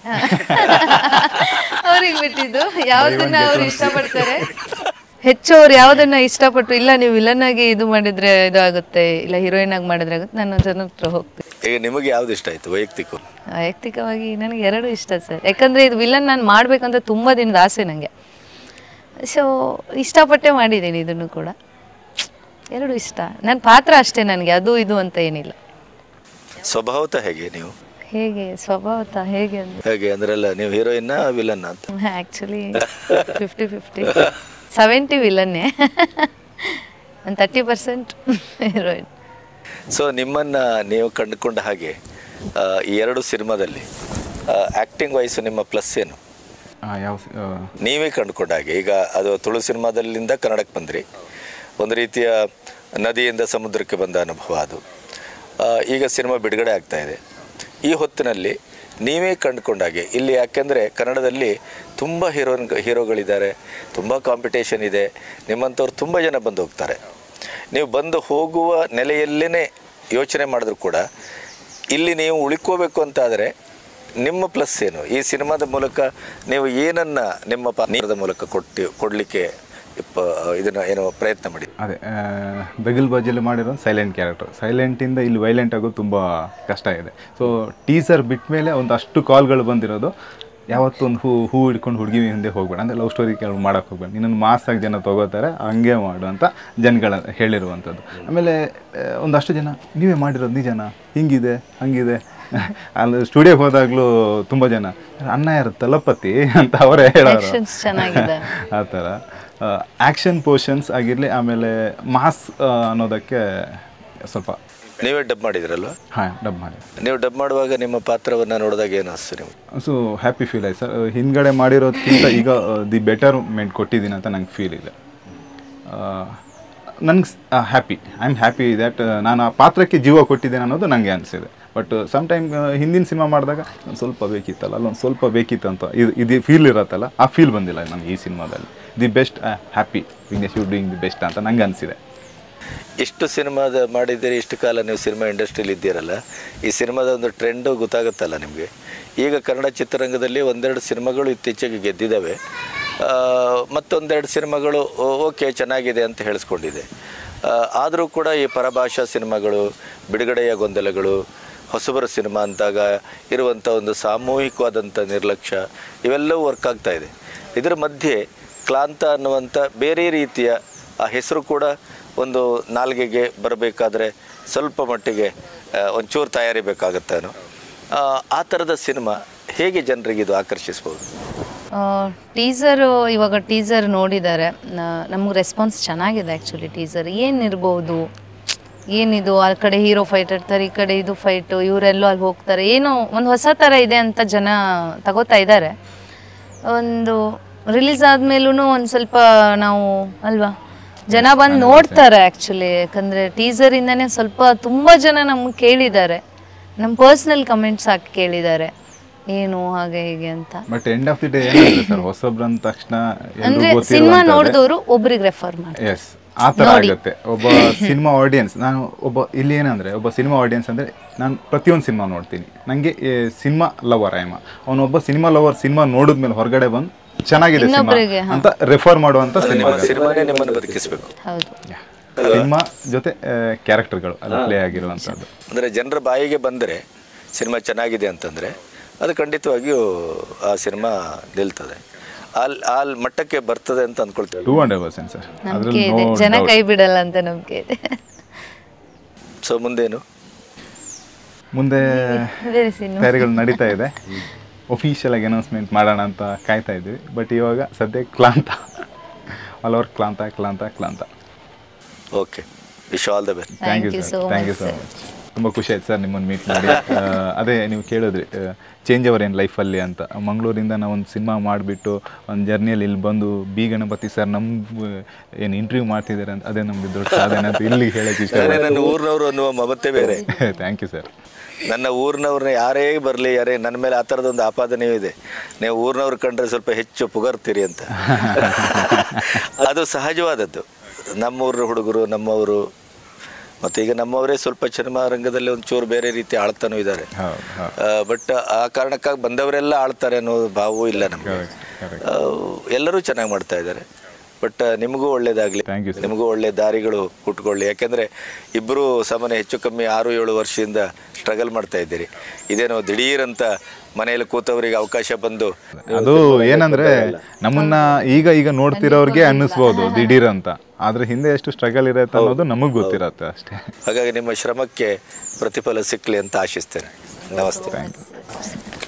ಅವ್ರಿಗೆ ಬಿಟ್ಟಿದ್ದು ಯಾವ್ದನ್ನ ಅವ್ರು ಇಷ್ಟಪಡ್ತಾರೆ ಹೆಚ್ಚು ಅವ್ರು ಯಾವ್ದನ್ನ ಇಷ್ಟಪಟ್ಟು ಇಲ್ಲ ನೀವು ವಿಲನ್ ಆಗಿ ಇದು ಮಾಡಿದ್ರೆ ಇದು ಆಗುತ್ತೆ ಇಲ್ಲ ಹೀರೋಯಿನ್ ಆಗಿ ಮಾಡಿದ್ರೆ ಆಗುತ್ತೆ ನಾನು ಜನ ಹತ್ರ ಹೋಗ್ತೀನಿ ಈಗ ನಿಮಗೆ ಯಾವ್ದು ಇಷ್ಟ ಆಯ್ತು ವೈಯಕ್ತಿಕ ವೈಯಕ್ತಿಕವಾಗಿ ನನಗೆ ಎರಡು ಇಷ್ಟ ಸರ್ ಯಾಕಂದರೆ ಇದು ವಿಲನ್ ನಾನು ಮಾಡಬೇಕಂತ ತುಂಬ ದಿನದ ಆಸೆ ನನಗೆ ಸೊ ಇಷ್ಟಪಟ್ಟೆ ಮಾಡಿದ್ದೀನಿ ಇದನ್ನು ಕೂಡ ಎರಡು ಇಷ್ಟ ನನ್ನ ಪಾತ್ರ ಅಷ್ಟೇ ನನಗೆ ಅದು ಇದು ಅಂತ ಏನಿಲ್ಲ ಸ್ವಭಾವತ ಹೇಗೆ ನೀವು ಹೇಗೆ ಸ್ವಭಾವತ ಹೇಗೆ ಅಂದ್ರೆ ಹೇಗೆ ಅಂದ್ರಲ್ಲ ನೀವು ಹೀರೋಯಿನ್ನ ವಿಲನ್ ಅಂತ ಆ್ಯಕ್ಚುಲಿ ಫಿಫ್ಟಿ ಫಿಫ್ಟಿ ಸೆವೆಂಟಿ ವಿಲನ್ನೇ ಒಂದು ತರ್ಟಿ ಪರ್ಸೆಂಟ್ ಹೀರೋಯಿನ್ ಸೊ ನಿಮ್ಮನ್ನ ನೀವು ಕಂಡುಕೊಂಡ ಹಾಗೆ ಆ, ಈ ಎರಡು ಸಿನಿಮಾದಲ್ಲಿ ಆಕ್ಟಿಂಗ್ ವೈಸ್ ನಿಮ್ಮ ಪ್ಲಸ್ ಏನು ಆ, ಯಾವ ಸಿ- ಆ, ನೀವೇ ಕಂಡುಕೊಂಡ ಹಾಗೆ ಈಗ ಅದು ತುಳು ಸಿನಿಮಾದಲ್ಲಿಂದ ಕನ್ನಡಕ್ಕೆ ಬಂದ್ರಿ ಒಂದು ರೀತಿಯ ನದಿಯಿಂದ ಸಮುದ್ರಕ್ಕೆ ಬಂದ ಅನುಭವ ಅದು ಆ, ಈಗ ಸಿನಿಮಾ ಬಿಡುಗಡೆ ಆಗ್ತಾ ಇದೆ ಈ ಹೊತ್ತಿನಲ್ಲಿ ನೀವೇ ಕಂಡುಕೊಂಡ ಹಾಗೆ ಇಲ್ಲಿ ಯಾಕೆಂದರೆ ಕನ್ನಡದಲ್ಲಿ ತುಂಬ ಹೀರೋನ್ ಹೀರೋಗಳಿದ್ದಾರೆ ತುಂಬ ಕಾಂಪಿಟೇಷನ್ ಇದೆ ನಿಮ್ಮಂಥವ್ರು ತುಂಬ ಜನ ಬಂದು ಹೋಗ್ತಾರೆ ನೀವು ಬಂದು ಹೋಗುವ ನೆಲೆಯಲ್ಲೇ ಯೋಚನೆ ಮಾಡಿದ್ರು ಕೂಡ ಇಲ್ಲಿ ನೀವು ಉಳ್ಕೋಬೇಕು ಅಂತಾದರೆ ನಿಮ್ಮ ಪ್ಲಸ್ ಏನು ಈ ಸಿನಿಮಾದ ಮೂಲಕ ನೀವು ಏನನ್ನ ನಿಮ್ಮ ಪಾತ್ರದ ಮೂಲಕ ಕೊಟ್ಟು ಕೊಡಲಿಕ್ಕೆ ಇದನ್ನ ಏನೋ ಪ್ರಯತ್ನ ಮಾಡಿ ಅದೇ ಆ, ಬೆಗಲ್ ಬಾಜಿಯಲ್ಲಿ ಮಾಡಿರೋ ಸೈಲೆಂಟ್ ಕ್ಯಾರೆಕ್ಟರ್ ಸೈಲೆಂಟಿಂದ ಇಲ್ಲಿ ವೈಲೆಂಟ್ ಆಗೋದು ತುಂಬ ಕಷ್ಟ ಇದೆ ಸೊ ಟೀಸರ್ ಬಿಟ್ಟ ಮೇಲೆ ಒಂದು ಅಷ್ಟು ಕಾಲ್ಗಳು ಬಂದಿರೋದು ಯಾವತ್ತೂ ಒಂದು ಹೂ ಹೂ ಹಿಡ್ಕೊಂಡು ಹುಡುಗಿ ಹಿಂದೆ ಹೋಗ್ಬೇಡ ಅಂದರೆ ಲವ್ ಸ್ಟೋರಿ ಕೆಲವು ಮಾಡೋಕ್ಕೆ ಹೋಗ್ಬೇಡ ನಿನ್ನನ್ನು ಮಾಸಾಗಿ ಜನ ತೊಗೋತಾರೆ ಹಂಗೆ ಮಾಡು ಅಂತ ಜನಗಳ ಹೇಳಿರುವಂಥದ್ದು ಆಮೇಲೆ ಆ, ಒಂದಷ್ಟು ಜನ ನೀವೇ ಮಾಡಿರೋದು ನಿಜನಾ ಹಿಂಗಿದೆ ಹಂಗಿದೆ ಅಲ್ಲಿ ಸ್ಟುಡಿಯೋಗೆ ಹೋದಾಗಲೂ ತುಂಬ ಜನ ಅನ್ನ ಯಾರು ತಲಪತಿ ಅಂತ ಅವರೇ ಹೇಳೋರು ಆಕ್ಷನ್ಸ್ ಚೆನ್ನಾಗಿದೆ ಆ ಥರ ಆ್ಯಕ್ಷನ್ ಪೋರ್ಷನ್ಸ್ ಆಗಿರಲಿ ಆಮೇಲೆ ಮಾಸ್ ಅನ್ನೋದಕ್ಕೆ ಸ್ವಲ್ಪ ನೀವೇ ಡಬ್ ಮಾಡಿದ್ರಲ್ವ ಹಾಂ ಡಬ್ ಮಾಡಿ ನೀವು ಡಬ್ ಮಾಡುವಾಗ ನಿಮ್ಮ ಪಾತ್ರವನ್ನು ನೋಡಿದಾಗ ಏನು ಅನಿಸ್ತು ನೀವು ಸೊ ಹ್ಯಾಪಿ ಫೀಲ್ ಆಯ್ತು ಸರ್ ಹಿಂದ್ಗಡೆ ಮಾಡಿರೋದಕ್ಕಿಂತ ಈಗ ದಿ ಬೆಟರ್ಮೆಂಟ್ ಕೊಟ್ಟಿದ್ದೀನಿ ಅಂತ ನಂಗೆ ಫೀಲ್ ಇದೆ ನನಗೆ happy I am happy that ನಾನು ಆ ಪಾತ್ರಕ್ಕೆ ಜೀವ ಕೊಟ್ಟಿದ್ದೇನೆ ಅನ್ನೋದು ನನಗೆ ಅನಿಸಿದೆ ಬಟ್ ಸಮ್ ಟೈಮ್ ಹಿಂದಿನ ಸಿನಿಮಾ ಮಾಡಿದಾಗ ಒಂದು ಸ್ವಲ್ಪ ಬೇಕಿತ್ತಲ್ಲ ಅಲ್ಲೊಂದು ಸ್ವಲ್ಪ ಬೇಕಿತ್ತು ಅಂತ ಇದು ಇದು ಫೀಲ್ ಇರತ್ತಲ್ಲ ಆ ಫೀಲ್ ಬಂದಿಲ್ಲ ನನಗೆ ಈ ಸಿನಿಮಾದಲ್ಲಿ the best happy Vignesh you doing the best ಅಂತ ನಂಗೆ ಅನಿಸಿದೆ ಇಷ್ಟು ಸಿನಿಮಾದ ಮಾಡಿದ್ದೀರಿ ಇಷ್ಟು ಕಾಲ ನೀವು ಸಿನಿಮಾ ಇಂಡಸ್ಟ್ರಿಲಿ ಇದ್ದೀರಲ್ಲ ಈ ಸಿನಿಮಾದ ಒಂದು ಟ್ರೆಂಡು ಗೊತ್ತಾಗುತ್ತಲ್ಲ ನಿಮಗೆ ಈಗ ಕನ್ನಡ ಚಿತ್ರರಂಗದಲ್ಲಿ ಒಂದೆರಡು ಸಿನಿಮಾಗಳು ಇತ್ತೀಚೆಗೆ ಗೆದ್ದಿದ್ದಾವೆ ಆ, ಮತ್ತೊಂದೆರಡು ಸಿನಿಮಾಗಳು ಓ- ಓಕೆ ಚೆನ್ನಾಗಿದೆ ಅಂತ ಹೇಳಿಸ್ಕೊಂಡಿದೆ ಆದರೂ ಕೂಡ ಈ ಪರಭಾಷಾ ಸಿನಿಮಾಗಳು ಬಿಡುಗಡೆಯ ಗೊಂದಲಗಳು ಹೊಸಬರ ಸಿನಿಮಾ ಅಂತಾಗ ಇರುವಂಥ ಒಂದು ಸಾಮೂಹಿಕವಾದಂಥ ನಿರ್ಲಕ್ಷ್ಯ ಇವೆಲ್ಲವೂ ವರ್ಕ್ ಆಗ್ತಾ ಇದೆ ಇದರ ಮಧ್ಯೆ ಕ್ಲಾಂತ ಅನ್ನುವಂಥ ಬೇರೆ ರೀತಿಯ ಆ ಹೆಸರು ಕೂಡ ಒಂದು ನಾಲ್ಗೆಗೆ ಬರಬೇಕಾದ್ರೆ ಸ್ವಲ್ಪ ಮಟ್ಟಿಗೆ ಆ, ಒಂಚೂರು ತಯಾರಿ ಬೇಕಾಗತ್ತೇನೋ ಆ, ಆ ಥರದ ಸಿನಿಮಾ ಹೇಗೆ ಜನರಿಗೆ ಇದು ಆಕರ್ಷಿಸ್ಬೋದು ಟೀಸರು ಇವಾಗ ಟೀಸರ್ ನೋಡಿದ್ದಾರೆ ನಮ್ಗೆ ರೆಸ್ಪಾನ್ಸ್ ಚೆನ್ನಾಗಿದೆ ಆ್ಯಕ್ಚುಲಿ ಟೀಸರ್ ಏನಿರ್ಬೋದು ಏನಿದು ಆ ಕಡೆ ಹೀರೋ ಫೈಟ್ ಇರ್ತಾರೆ ಈ ಕಡೆ ಇದು ಫೈಟು ಇವರೆಲ್ಲೋ ಅಲ್ಲಿ ಹೋಗ್ತಾರೆ ಏನೋ ಒಂದು ಹೊಸ ಥರ ಇದೆ ಅಂತ ಜನ ತಗೋತಾ ಇದ್ದಾರೆ ಒಂದು ರಿಲೀಸ್ ಆದ್ಮೇಲೂ ಒಂದು ಸ್ವಲ್ಪ ನಾವು ಅಲ್ವಾ ಜನ ಬಂದು ನೋಡ್ತಾರೆ ಆ್ಯಕ್ಚುಲಿ ಯಾಕಂದರೆ ಟೀಸರಿಂದನೇ ಸ್ವಲ್ಪ ತುಂಬ ಜನ ನಮ್ಗೆ ಕೇಳಿದ್ದಾರೆ ನಮ್ಮ ಪರ್ಸ್ನಲ್ ಕಮೆಂಟ್ಸ್ ಹಾಕಿ ಕೇಳಿದ್ದಾರೆ ಏನು ಹಾಗೆ ಹೀಗೆ ಅಂತ but end of the day ಏನಾಗಿದೆ ಸರ್ ಹೊಸಬ್ರು ಅಂದ ತಕ್ಷಣ ಅಂದ್ರೆ ಎಲ್ರಿಗೂ ಸಿನಿಮಾ ಗೊತ್ತಿರುವಂಥದ್ದೇ. ನೋಡಿದವರು ಒಬ್ರಿಗೆ ರೆಫರ್ ಮಾಡಿ ಎಸ್ ಆ ಥರ ಆಗುತ್ತೆ ಒಬ್ಬ ಸಿನಿಮಾ ಆಡಿಯನ್ಸ್ ನಾನು ಒಬ್ಬ ಇಲ್ಲಿ ಏನಂದರೆ ಒಬ್ಬ ಸಿನಿಮಾ ಆಡಿಯನ್ಸ್ ಅಂದರೆ ನಾನು ಪ್ರತಿಯೊಂದು ಸಿನಿಮಾ ನೋಡ್ತೀನಿ ನನಗೆ ಸಿನಿಮಾ ಲವರ್ ಆಯಮ ಅವನೊಬ್ಬ ಸಿನಿಮಾ ಲವರ್ ಸಿನಿಮಾ ನೋಡಿದ್ಮೇಲೆ ಹೊರಗಡೆ ಬಂದು ಚೆನ್ನಾಗಿದೆ ಸಿನಿಮಾ ಇನ್ನೊಬ್ರಿಗೆ, ಹಾ. ಅಂತ ರೆಫರ್ ಮಾಡುವಂಥ ಸಿನಿಮಾ ಸಿನಿಮಾನೇ ನಿಮ್ಮನ್ನು ಬದುಕಿಸಬೇಕು ಹೌದು ಸಿನಿಮಾ ಜೊತೆ ಕ್ಯಾರೆಕ್ಟರ್ಗಳು ಅಲ್ಲಿ ಪ್ಲೇ ಆಗಿರುವಂಥದ್ದು ಅಂದರೆ ಜನರ ಬಾಯಿಗೆ ಬಂದರೆ ಸಿನಿಮಾ ಚೆನ್ನಾಗಿದೆ ಅಂತಂದರೆ ಅದು ಖಂಡಿತವಾಗಿಯೂ ಆ ಸಿನಿಮಾ ನಿಲ್ತದೆ ಅಲ್ಲಿ ಅಲ್ಲಿ ಮಟ್ಟಕ್ಕೆ ಬರ್ತದೆ ಅಂತ ಅಂದ್ಕೊಳ್ತೇವೆ ಟೂ ಹಂಡ್ರೆಡ್ ಪರ್ಸೆಂಟ್ ಸರ್ ನಂಬಿಕೆ ಅದ್ರಲ್ಲಿ ಇದೆ ನೋ ಜನ ಕೈ ಬಿಡಲ್ಲ ಅಂತ ನಂಬಿಕೆ ಇದೆ ಸೊ ಮುಂದೇನು ಮುಂದೆ ಬೇರೆ ಸಿನಿಮಾ ತಯಾರಿಗಳು ನಡೀತಾ ಇದೆ ಒಫಿಷಿಯಲ್ ಆಗಿ ಅನೌನ್ಸ್ಮೆಂಟ್ ಮಾಡೋಣ ಅಂತ ಕಾಯ್ತಾ ಇದ್ವಿ ಬಟ್ ಇವಾಗ ಸದ್ಯಕ್ಕೆ Klaantha all over Klaantha Klaantha Klaantha okay wish all the best thank you you sir so thank you much, so much ತುಂಬ ಖುಷಿ ಆಯ್ತು ಸರ್ ನಿಮ್ಮನ್ನು ಮೀಟ್ ಮಾಡಿ ಆ, ಅದೇ ನೀವು ಕೇಳಿದ್ರಿ ಚೇಂಜ್ ಅವರ್ ಏನು ಲೈಫಲ್ಲಿ ಅಂತ ಮಂಗಳೂರಿಂದ ನಾವು ಒಂದು ಸಿನಿಮಾ ಮಾಡಿಬಿಟ್ಟು ಒಂದು ಜರ್ನಿಯಲ್ಲಿ ಇಲ್ಲಿ ಬಂದು ಬಿ ಗಣಪತಿ ಸರ್ ನಮ್ಮ ಏನು ಇಂಟರ್ವ್ಯೂ ಮಾಡ್ತಿದ್ದಾರೆ ಅಂತ ಅದೇ ನಮ್ಗೆ ದೊಡ್ಡ ಸಾಧನೆ ಅಂತ ಇಲ್ಲಿ ಹೇಳಕ್ಕೆ ಇಷ್ಟ ನಾನೇ ನನ್ನ ಊರಿನವರು ಅನ್ನುವ ಮಮತೆ ಬೇರೆ ಥ್ಯಾಂಕ್ ಯು ಸರ್ ನನ್ನ ಊರಿನವ್ರನ್ನ ಯಾರೇ ಬರಲಿ ಯಾರೇ ನನ್ನ ಮೇಲೆ ಆ ಥರದೊಂದು ಆಪಾದನೆಯೂ ಇದೆ ನೀವು ಊರಿನವ್ರು ಕಂಡ್ರೆ ಸ್ವಲ್ಪ ಹೆಚ್ಚು ಪುಗರ್ತೀರಿ ಅಂತ ಅದು ಸಹಜವಾದದ್ದು ನಮ್ಮೂರ ಹುಡುಗರು ನಮ್ಮವರು ಮತ್ತು ಈಗ ನಮ್ಮವರೇ ಸ್ವಲ್ಪ ಸಿನಿಮಾ ರಂಗದಲ್ಲಿ ಒಂದು ಚೂರು ಬೇರೆ ರೀತಿ ಆಳ್ತಾನೂ ಇದ್ದಾರೆ ಹೌದು ಹೌದು ಬಟ್ ಆ ಕಾರಣಕ್ಕಾಗಿ ಬಂದವರೆಲ್ಲ ಆಳ್ತಾರೆ ಅನ್ನೋ ಭಾವವೂ ಇಲ್ಲ ನಮಗೆ Correct, correct. ಎಲ್ಲರೂ ಚೆನ್ನಾಗಿ ಮಾಡ್ತಾ ಇದ್ದಾರೆ ಬಟ್ ನಿಮಗೂ ಒಳ್ಳೇದಾಗಲಿ Thank you, sir. ನಿಮಗೂ ಒಳ್ಳೆ ದಾರಿಗಳು ಹುಟ್ಕೊಳ್ಳಿ ಯಾಕೆಂದರೆ ಇಬ್ಬರು ಸಾಮಾನ್ಯ ಹೆಚ್ಚು ಕಮ್ಮಿ ಆರು ಏಳು ವರ್ಷದಿಂದ ಸ್ಟ್ರಗಲ್ ಮಾಡ್ತಾ ಇದ್ದೀರಿ ಇದೇನೋ ದಿಢೀರಂತ ಮನೆಯಲ್ಲಿ ಕೂತವರಿಗೆ ಅವಕಾಶ ಬಂದು ಅದು ಏನಂದ್ರೆ ನಮ್ಮನ್ನ ಈಗ ಈಗ ನೋಡ್ತಿರೋರ್ಗೆ ಅನ್ನಿಸ್ಬೋದು ದಿಢೀರ್ ಅಂತ ಆದ್ರೆ ಹಿಂದೆ ಎಷ್ಟು ಸ್ಟ್ರಗಲ್ ಇರುತ್ತೆ ಅನ್ನೋದು ನಮಗ್ ಗೊತ್ತಿರತ್ತೆ ಅಷ್ಟೇ ಹಾಗಾಗಿ ನಿಮ್ಮ ಶ್ರಮಕ್ಕೆ ಪ್ರತಿಫಲ ಸಿಕ್ಕಲಿ ಅಂತ ಆಶಿಸ್ತೇನೆ ನಮಸ್ತೆ ಥ್ಯಾಂಕ್ ಯು